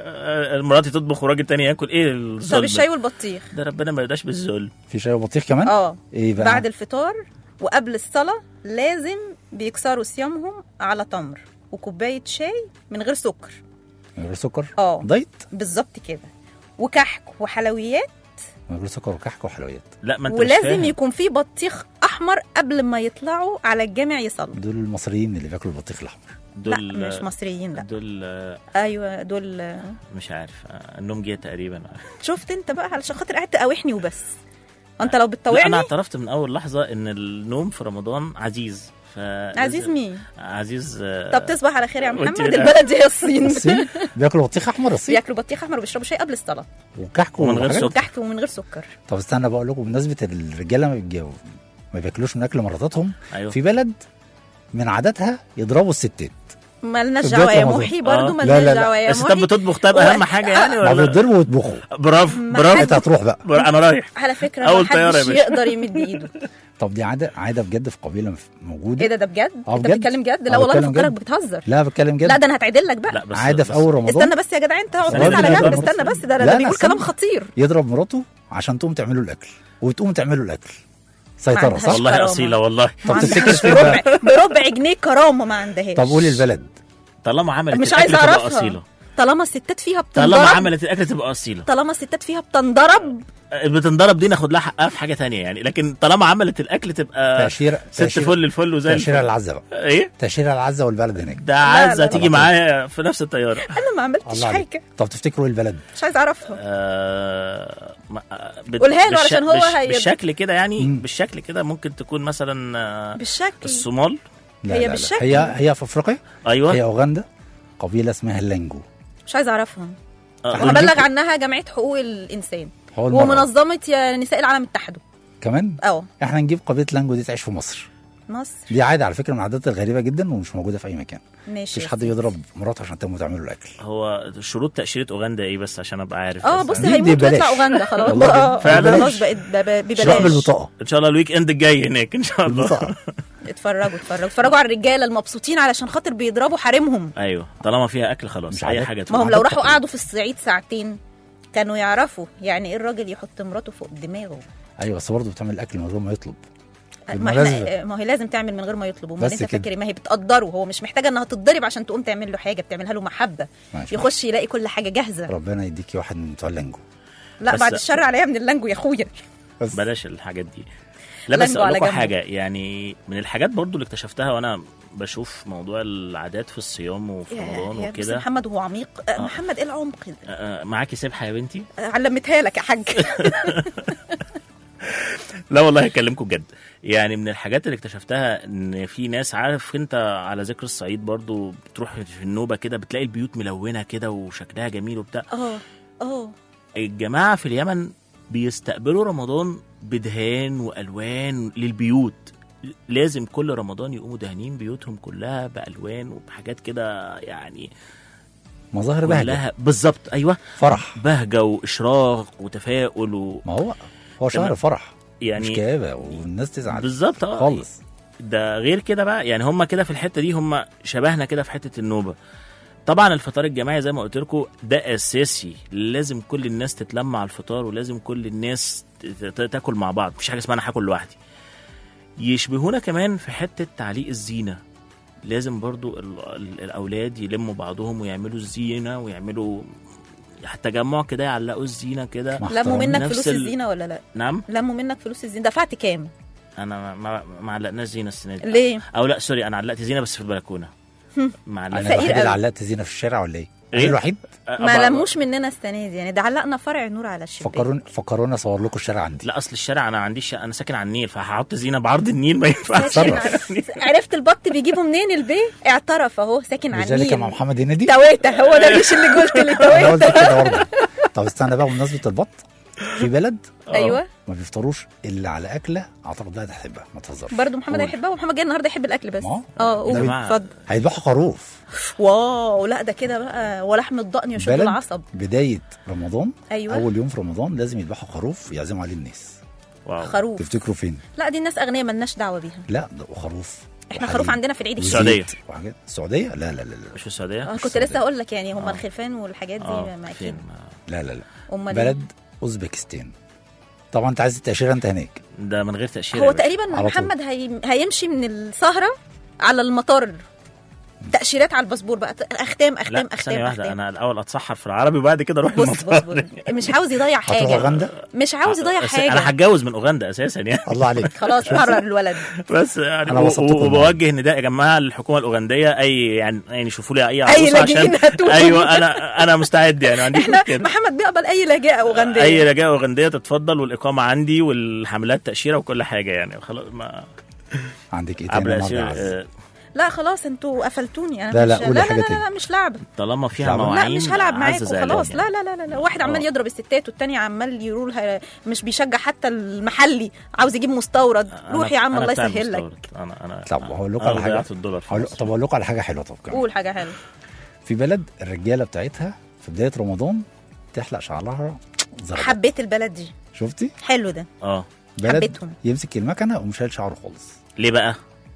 آه، مراتي تطبخ وراجل تاني ياكل ايه الظلم طب الشاي والبطيخ ده ربنا ما يرضاش بالذل في شاي وبطيخ كمان اه ايه بقى بعد الفطار وقبل الصلاه لازم بيكسروا صيامهم على تمر وكوبايه شاي من غير سكر من غير سكر اه دايت بالظبط كده وكحك وحلويات من غير سكر وكحك وحلويات لا ما انت مش ولازم فاهم. يكون في بطيخ احمر قبل ما يطلعوا على الجامع يصلوا دول المصريين اللي بياكلوا البطيخ الاحمر دول لا مش مصريين لا دول آه، ايوه دول آه، مش عارف آه، النوم جه تقريبا شفت انت بقى علشان خاطر قاعد تقاوحني وبس انت لو لا انا بتطوعني اعترفت من اول لحظه ان النوم في رمضان عزيز ف عزيز مين عزيز آه، طب تصبح على خير يا وانت محمد لا. البلد دي هي الصين الصين بياكلوا بطيخ احمر الصين بياكلوا بطيخ احمر وبيشربوا شاي قبل الصلاه وكحك ومن غير وحاجات. سكر. وكحك ومن غير سكر طب استنى بقول لكم بمناسبه الرجاله ما بيتجاوبوا ما بياكلوش من اكل مراتاتهم ايوه في بلد من عاداتها يضربوا الستات مالناش في دعوه بداية يا رمضان. محي آه. برضه لا، مالناش لا، لا. دعوه يا الستات محي بتطبخ طيب هو- اهم حاجه يعني ما ولا بيتضربوا ويطبخوا برافو ما برافو انت هتروح بقى برافو، انا رايح على فكره أول ما طيارة يا حدش باشا. يقدر يمد ايده طب دي عاده عاده بجد في قبيله مف- موجوده ايه ده ده بجد آه، انت بجد؟ بتتكلم جد آه، لا والله بتكلم بفكرك جد. بتهزر لا بتكلم جد لا ده انا هتعدل لك بقى لا بس عاده في بس- اول رمضان استنى بس يا جدع انت اقعد استنى بس على بس، جنب استنى استنى بس. بس ده لا، ده لا، بيقول استنى. كلام خطير يضرب مراته عشان تقوم تعملوا الاكل وتقوم تعملوا الاكل سيطره عندهاش صح والله كرامة. اصيله والله طب ما تفتكر عندهاش فين بقى بربع بربع جنيه كرامه ما عندهاش طب قولي البلد طالما عملت مش الأكل عايزه تبقى اعرفها اصيله طالما الستات فيها طالما بتنضرب عملت الاكل تبقى اصيله طالما الستات فيها بتنضرب بتنضرب دي ناخد لها حقها في حاجه تانية يعني لكن طالما عملت الاكل تبقى تاشيره ست تاشيرة- فل الفل وزي تاشيره الفل العزه بقى ايه تاشيره العزه والبلد هناك ده لا، عايزه لا، تيجي لا. معايا في نفس الطياره انا ما عملتش الله عليك حاجه طب تفتكروا ايه البلد مش عايزه اعرفها آه ما- آه، بت- قولها له بالش- علشان هو بالش- هي- بالشكل كده يعني مم. بالشكل كده ممكن تكون مثلا آه، بالشكل الصومال لا هي لا لا. بالشكل. هي هي في افريقيا ايوه هي اوغندا قبيله اسمها اللانجو مش عايزه اعرفها آه، إحنا وهبلغ نجيب- عنها جمعيه حقوق الانسان هو المرة. ومنظمه يا نساء العالم اتحدوا كمان اه احنا نجيب قبيله لانجو دي تعيش في مصر مصر دي عاده على فكره من العادات الغريبه جدا ومش موجوده في اي مكان ماشي مفيش يا حد سيدي. يضرب مراته عشان تقوموا تعملوا الاكل هو شروط تاشيره اوغندا ايه بس عشان ابقى عارف اه بس بص دي- دي هيموت ببلاش. ويطلع اوغندا خلاص والله دي اه فعلا. خلاص بقت ب- ب- شرح ببلاش بالبطاقه ان شاء الله الويك اند الجاي هناك ان شاء الله بالبطاقه اتفرجوا اتفرجوا اتفرجوا على الرجاله المبسوطين علشان خاطر بيضربوا حريمهم ايوه طالما فيها اكل خلاص مش اي عادات. حاجه ما تروح. هم لو عادات راحوا تقليد. قعدوا في الصعيد ساعتين كانوا يعرفوا يعني ايه الراجل يحط مراته فوق دماغه ايوه بس برضه بتعمل الاكل من غير ما يطلب ما بالمناسبة. احنا ما هي لازم تعمل من غير ما يطلب امال بس انت كده. فاكر إيه؟ ما هي بتقدره هو مش محتاجه انها تتضرب عشان تقوم تعمل له حاجه بتعملها له محبه ماشي يخش يلاقي كل حاجه جاهزه ربنا يديكي واحد من بتوع اللانجو لا بس- بعد الشر عليا من اللانجو يا اخويا بس بلاش الحاجات دي لا بس لانجو اقول على لكم جنب. حاجه يعني من الحاجات برضو اللي اكتشفتها وانا بشوف موضوع العادات في الصيام وفي يا رمضان يا بس وكده محمد وهو عميق آه، محمد ايه العمق ده آه، معاكي سبحه يا بنتي آه، علمتها لك يا حاج لا والله هكلمكم بجد يعني من الحاجات اللي اكتشفتها ان في ناس عارف انت على ذكر الصعيد برضو بتروح في النوبه كده بتلاقي البيوت ملونه كده وشكلها جميل وبتاع اه اه الجماعه في اليمن بيستقبلوا رمضان بدهان والوان للبيوت لازم كل رمضان يقوموا دهنين بيوتهم كلها بالوان وبحاجات كده يعني مظاهر بهجه كلها بالظبط ايوه فرح بهجه واشراق وتفاؤل و ما هو هو شهر تمام. فرح مش يعني كآبة والناس تزعل بالظبط اه خالص ده غير كده بقى يعني هم كده في الحته دي هم شبهنا كده في حته النوبه طبعا الفطار الجماعي زي ما قلت لكم ده اساسي لازم كل الناس تتلم على الفطار ولازم كل الناس ت- ت- تاكل مع بعض مفيش حاجه اسمها انا هاكل لوحدي يشبهونا كمان في حته تعليق الزينه لازم برضو ال- ال- الاولاد يلموا بعضهم ويعملوا الزينه ويعملوا تجمع كده يعلقوا الزينه كده مع لموا احترامي. منك نفس فلوس ال- الزينه ولا لا نعم لموا منك فلوس الزينه دفعت كام انا ما- ما ما علقناش زينه السنه دي ليه او لا سوري انا علقت زينه بس في البلكونه ما انا علقت فقير الوحيد اللي قوي. علقت زينه في الشارع ولا ايه؟ ايه الوحيد ما لموش مننا السنه دي يعني ده علقنا فرع نور على الشباك فكروني فكروني اصور لكم الشارع عندي لا اصل الشارع انا عنديش انا ساكن على النيل فهحط زينه بعرض النيل ما ينفعش ساكن على- عرفت البط بيجيبوا منين البيه اعترف اهو ساكن على مش ده اللي كان مع النيل محمد هنيدي تويته هو ده مش اللي قلت لي انا قلت تويته كده برضه طب استنى بقى بمناسبه البط في بلد ايوه ما بيفطروش الا على اكله اعتقد لا تحبها ما تهزرش برضه محمد قول. هيحبها ومحمد جاي النهارده يحب الاكل بس ما اه قول ده اتفضل هيذبحوا خروف واو لا ده كده بقى ولحم الضأن يشد بلد العصب بدايه رمضان أيوة. اول يوم في رمضان لازم يذبحوا خروف يعزموا عليه الناس واو خروف تفتكروا فين لا دي الناس اغنياء مالناش دعوه بيها لا ده خروف احنا وحليب خروف عندنا في العيد وزيت السعودية. وحاجات السعوديه لا لا لا لا مش في السعوديه اه كنت لسه اقول لك يعني هم الخرفان والحاجات دي اه ما فين اكيد لا لا لا امال إيه؟ بلد اوزبكستان طبعا انت عايز التاشيره انت هناك ده من غير تاشيره هو يا باشا. تقريبا على طول. محمد هي... هيمشي من السهره على المطار تاشيرات على الباسبور بقى اختام لا اختام ثانيه اختام واحده اختام انا الاول اتسحر في العربي وبعد كده اروح بص بص المطار بص مش عاوز يضيع هتروح حاجه اوغندا مش عاوز يضيع بس حاجه انا هتجوز من اوغندا اساسا يعني الله عليك خلاص قرر الولد بس يعني أنا و- وصلتكم و- وبوجه نداء يا جماعه للحكومه الاوغنديه اي يعني يعني شوفوا لي اي عروسه لاجئين هاتوهم. ايوه انا انا مستعد يعني ما عنديش احنا مشكله محمد بيقبل اي لاجئه اوغنديه اي رجاء اوغنديه تتفضل والاقامه عندي والحملات تاشيره وكل حاجه يعني خلاص ما عندك ايه عبر تاني أسير مرة عز؟ آه، لا خلاص انتوا قفلتوني انا لا، لا، مش قولي لا, لا, حاجة لا, تاني. لا, مش لعبه طالما فيها لا، مواعين لا مش هلعب معاكم عز زعلان خلاص يعني. لا لا لا لا, لا. واحد عمال آه. يضرب الستات والتاني عمال يقول ه- مش بيشجع حتى المحلي عاوز يجيب مستورد أنا- روح يا عم أنا الله بتاع يسهل لك المستورد. انا انا طب هقول لكم أنا على حاجه ضيعت الدولار في هقول- مصر. طب اقول لكم على حاجه حلوه طب كمان قول حاجه حلوه في بلد الرجاله بتاعتها في بدايه رمضان تحلق شعرها زرقاء حبيت البلد دي شفتي حلو ده اه بلد حبيتهم. يمسك المكنه ومش شايل شعره خالص ليه بقى؟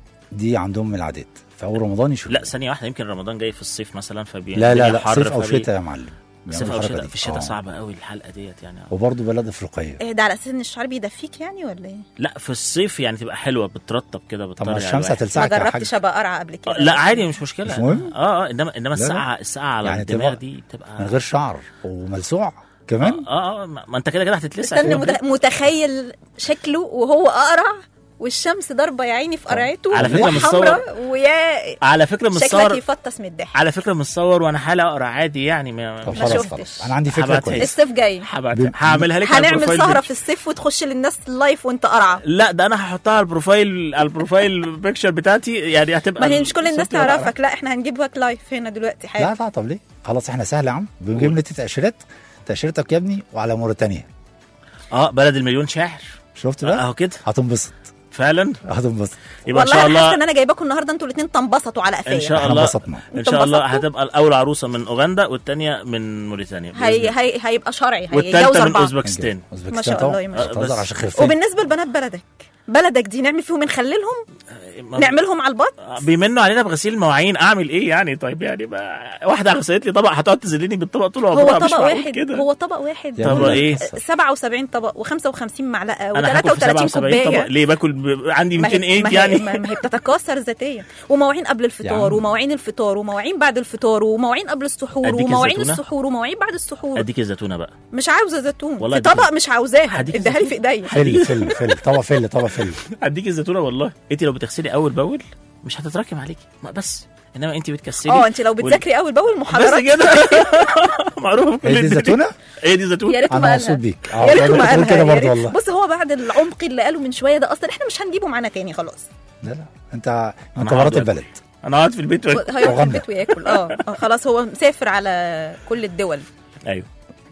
دي عندهم من العادات في اول رمضان يشوف لا ثانيه واحده يمكن رمضان جاي في الصيف مثلا فبي لا لا الدنيا لا حر صيف او فبي- شتاء يا معلم صيف بيعملوا او الحركة شتاء دي. في الشتاء آه. صعبه قوي الحلقه ديت يعني وبرضه بلد افريقيه إيه ده على اساس ان الشعر بيدفيك يعني ولا ايه؟ لا في الصيف يعني تبقى حلوه بترطب كده طب بتطري ما على الشمس الواحد. ما هتلسعك يا حاج جربتش ابقى قرعه قبل آه، كده لا عادي مش مشكله مش مهم؟ اه اه انما انما لا، لا. الساعه الساعه على يعني الدماغ تبقى دي تبقى من غير شعر وملسوع كمان اه اه ما ما انت كده كده هتتلسع استنى كده. مت- متخيل شكله وهو اقرع والشمس ضاربه يا عيني في قرعته على فكرة وحمرا ويا على فكره شكلك متصور يفطس من الضحك على فكره متصور وانا حالة اقرا عادي يعني ما طب مش خلاص شفتش. خلاص انا عندي فكره هبعتها كويسه الصيف جاي هبعت- هعملها لك على هنعمل البروفايل سهره بيك. في الصيف وتخش للناس لايف وانت قرعه لا ده انا هحطها على البروفايل على البروفايل بيكتشر بتاعتي يعني هتبقى ما هي مش كل الناس صورتي وأنا تعرفك لا احنا هنجيبك لايف هنا دلوقتي لا حاجه لا طب ليه خلاص احنا سهل يا عم بنجيب لي تاشيرات تاشيرتك يا ابني وعلى موريتانيا اه بلد المليون شاعر شفت بقى اهو كده هتنبسط فعلا هتنبسط يبقى ان والله شاء انا حاسه الله ان انا جايباكم النهارده انتوا الاثنين تنبسطوا على ان قفايا شاء احنا الله انبسطنا ان انتوا شاء الله انبسطتوا؟ هتبقى الاول عروسه من اوغندا والثانيه من موريتانيا بإذن هي الله. هي هيبقى شرعي هيتجوز والثالثه من اربعه اوزبكستان اوزبكستان ما شاء طبعا. الله يا ما شاء مش الله. هتهزر بس- عشان خرفان وبالنسبه لبنات بلدك بلدك دي نعمل فيهم نخللهم ما- نعملهم على البط بيمنوا علينا بغسيل المواعين اعمل ايه يعني طيب يعني ما واحده غسلت لي طبق هتقعد تذلني بالطبق طول هو عمرها مش طبق معقول واحد كده هو طبق واحد يا طب ولد. ايه 77 طبق و55 معلقه انا هاكل في و33 77 طبق كوبايه ليه باكل ب... عندي ما هي- 200 ما ايد هي- يعني ما ما هي بتتكاثر ذاتيا ومواعين قبل يا الفطار عم. ومواعين الفطار ومواعين بعد الفطار ومواعين قبل السحور أديك ومواعين الزيتونة؟ السحور ومواعين بعد السحور اديك الزيتونه بقى مش عاوزه زيتون والله في أديك طبق مش عاوزاها هديك اديها لي في الزيتون. ايديا فل فل فل طبق فل طبق فل اديك الزيتونه والله انت لو بتغسلي اول باول مش هتتراكم عليكي ما بس انما انت بتكسلي اه انت لو وال- بتذاكري اول باول بس محاضرات كده معروف كل هي دي الدنيا. الزيتونه هي دي الزيتونه يا ريته انا ما مبسوط قالها بيك يا ريته والله ما كنت بقول قالها كده يا برضه ريت. والله بص هو بعد العمق اللي قاله من شويه ده اصلا احنا مش هنجيبه معانا تاني خلاص لا لا انت انت هقعد مرات آكل. البلد انا قاعد في البيت و... هيقعد في أوغندا. البيت وياكل اه آه، خلاص هو مسافر على كل الدول ايوه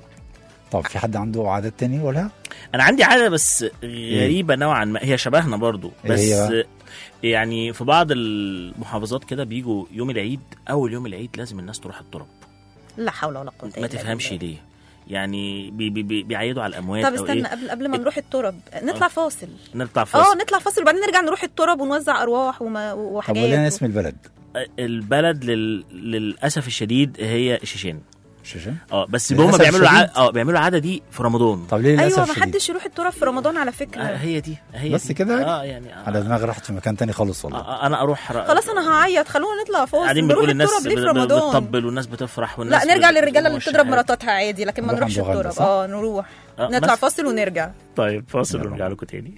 طب في حد عنده عادات تاني ولا انا عندي عاده بس غريبه نوعا ما هي شبهنا برضو إيه بس هي بقى؟ يعني في بعض المحافظات كده بيجوا يوم العيد اول يوم العيد لازم الناس تروح التراب لا حول ولا قوه ما إلا تفهمش بالله. ليه يعني بي بي بي بيعيدوا على الاموات طب او استنى ايه قبل قبل ما نروح الترب نطلع فاصل نطلع اه فاصل نطلع فاصل وبعدين نرجع نروح الترب ونوزع ارواح وما طب وحاجات قول لنا اسم البلد البلد لل... للاسف الشديد هي الشيشان شيشان اه بس للأسف هم بيعملوا الشديد؟ الع... اه بيعملوا العاده دي في رمضان طب ليه للاسف ايوه ما شديد؟ حدش يروح الترب في رمضان على فكره آه هي دي هي بس دي. كده؟ اه يعني آه انا دماغي راحت في مكان تاني خالص والله آه انا اروح ر... خلاص انا هعيط خلونا نطلع فاصل قاعدين نروح بنقول الناس الترب ليه في ب- ب- رمضان بتطبل والناس بتفرح والناس لا نرجع بت- للرجاله اللي بتمشي بتضرب حياتها. مراتاتها عادي لكن ما نروح نروحش عند أوغندا، الترب صح؟ اه نروح آه، نطلع بس. فاصل ونرجع طيب فاصل يلا. ونرجع لكم تاني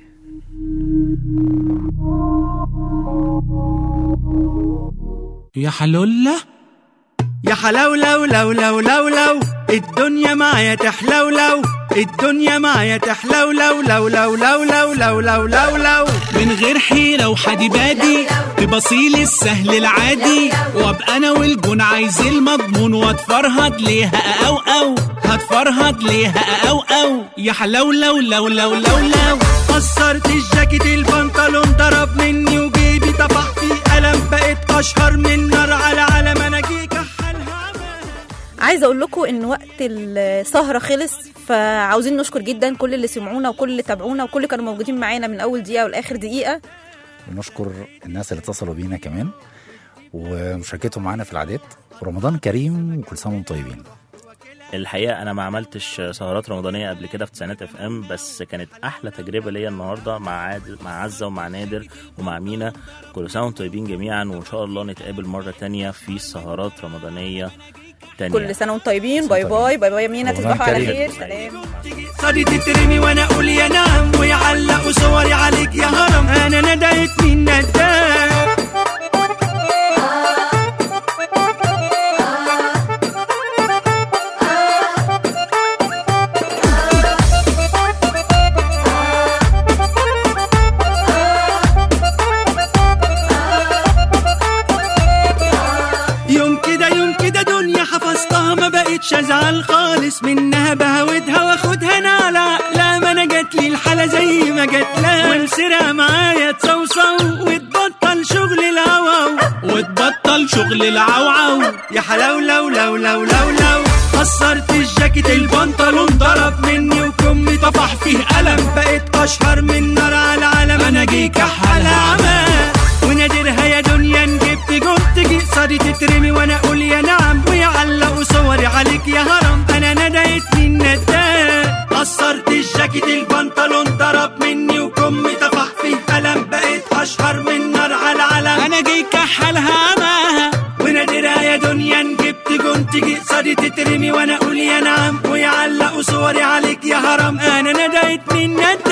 يا حلولة يا حلاو لو لو لو لو لو الدنيا معايا تحلو لو الدنيا معايا تحلو لو لو لو لو لو لو لو لو لو من غير حيرة وحدي بادي تبصيلي السهل العادي وابقى انا والجون عايز المضمون واتفرهد ليها او او هتفرهد ليها او او يا حلاو لو لو لو لو لو قصرت الجاكيت البنطلون ضرب مني وجيبي طفح فيه قلم بقيت اشهر من نار على علم انا جيك عايزه اقول لكم ان وقت السهره خلص فعاوزين نشكر جدا كل اللي سمعونا وكل اللي تابعونا وكل اللي كانوا موجودين معانا من اول دقيقه ولاخر دقيقه ونشكر الناس اللي اتصلوا بينا كمان ومشاركتهم معانا في العادات ورمضان كريم وكل سنه وانتم طيبين الحقيقه انا ما عملتش سهرات رمضانيه قبل كده في تسعينات اف ام بس كانت احلى تجربه ليا النهارده مع عاد مع عزه ومع نادر ومع مينا كل سنه وانتم طيبين جميعا وان شاء الله نتقابل مره تانية في سهرات رمضانيه تانية كل سنه وانتم طيبين باي باي باي باي يا مينا رمضان تصبحوا على كريم. خير سلام صدي تترمي وانا اقول يا نعم ويعلقوا صوري عليك يا هرم انا ندهت من نداك يوم كده يوم كده دنيا حفظتها ما بقتش ازعل خالص منها بهودها واخدها انا على عقلها ما انا جات لي الحاله زي ما جات لها ومسيرها معايا تصوصو وتبطل شغل الهوا وتبطل شغل العوعو يا حلاو لو لو لو لو لو قصرت الجاكيت البنطلون ضرب مني وكمي طفح فيه قلم بقيت اشهر من نار على العالم انا جيك احلى عمى ونادرها يا دنيا جبت جون تجي صاري تترمي وانا اقول يا نعم ويعلقوا صوري عليك يا هرم انا ندهت من نداك قصرت الجاكيت البنطلون ضرب مني وكمي طفح فيه قلم بقيت اشهر من نار على العالم انا جيك احلها معاها ونادرها يا دنيا جبت جون تجي صاري تترمي وانا اقول يا نعم ويعلقوا صوري عليك يا هرم انا ندهت من نداك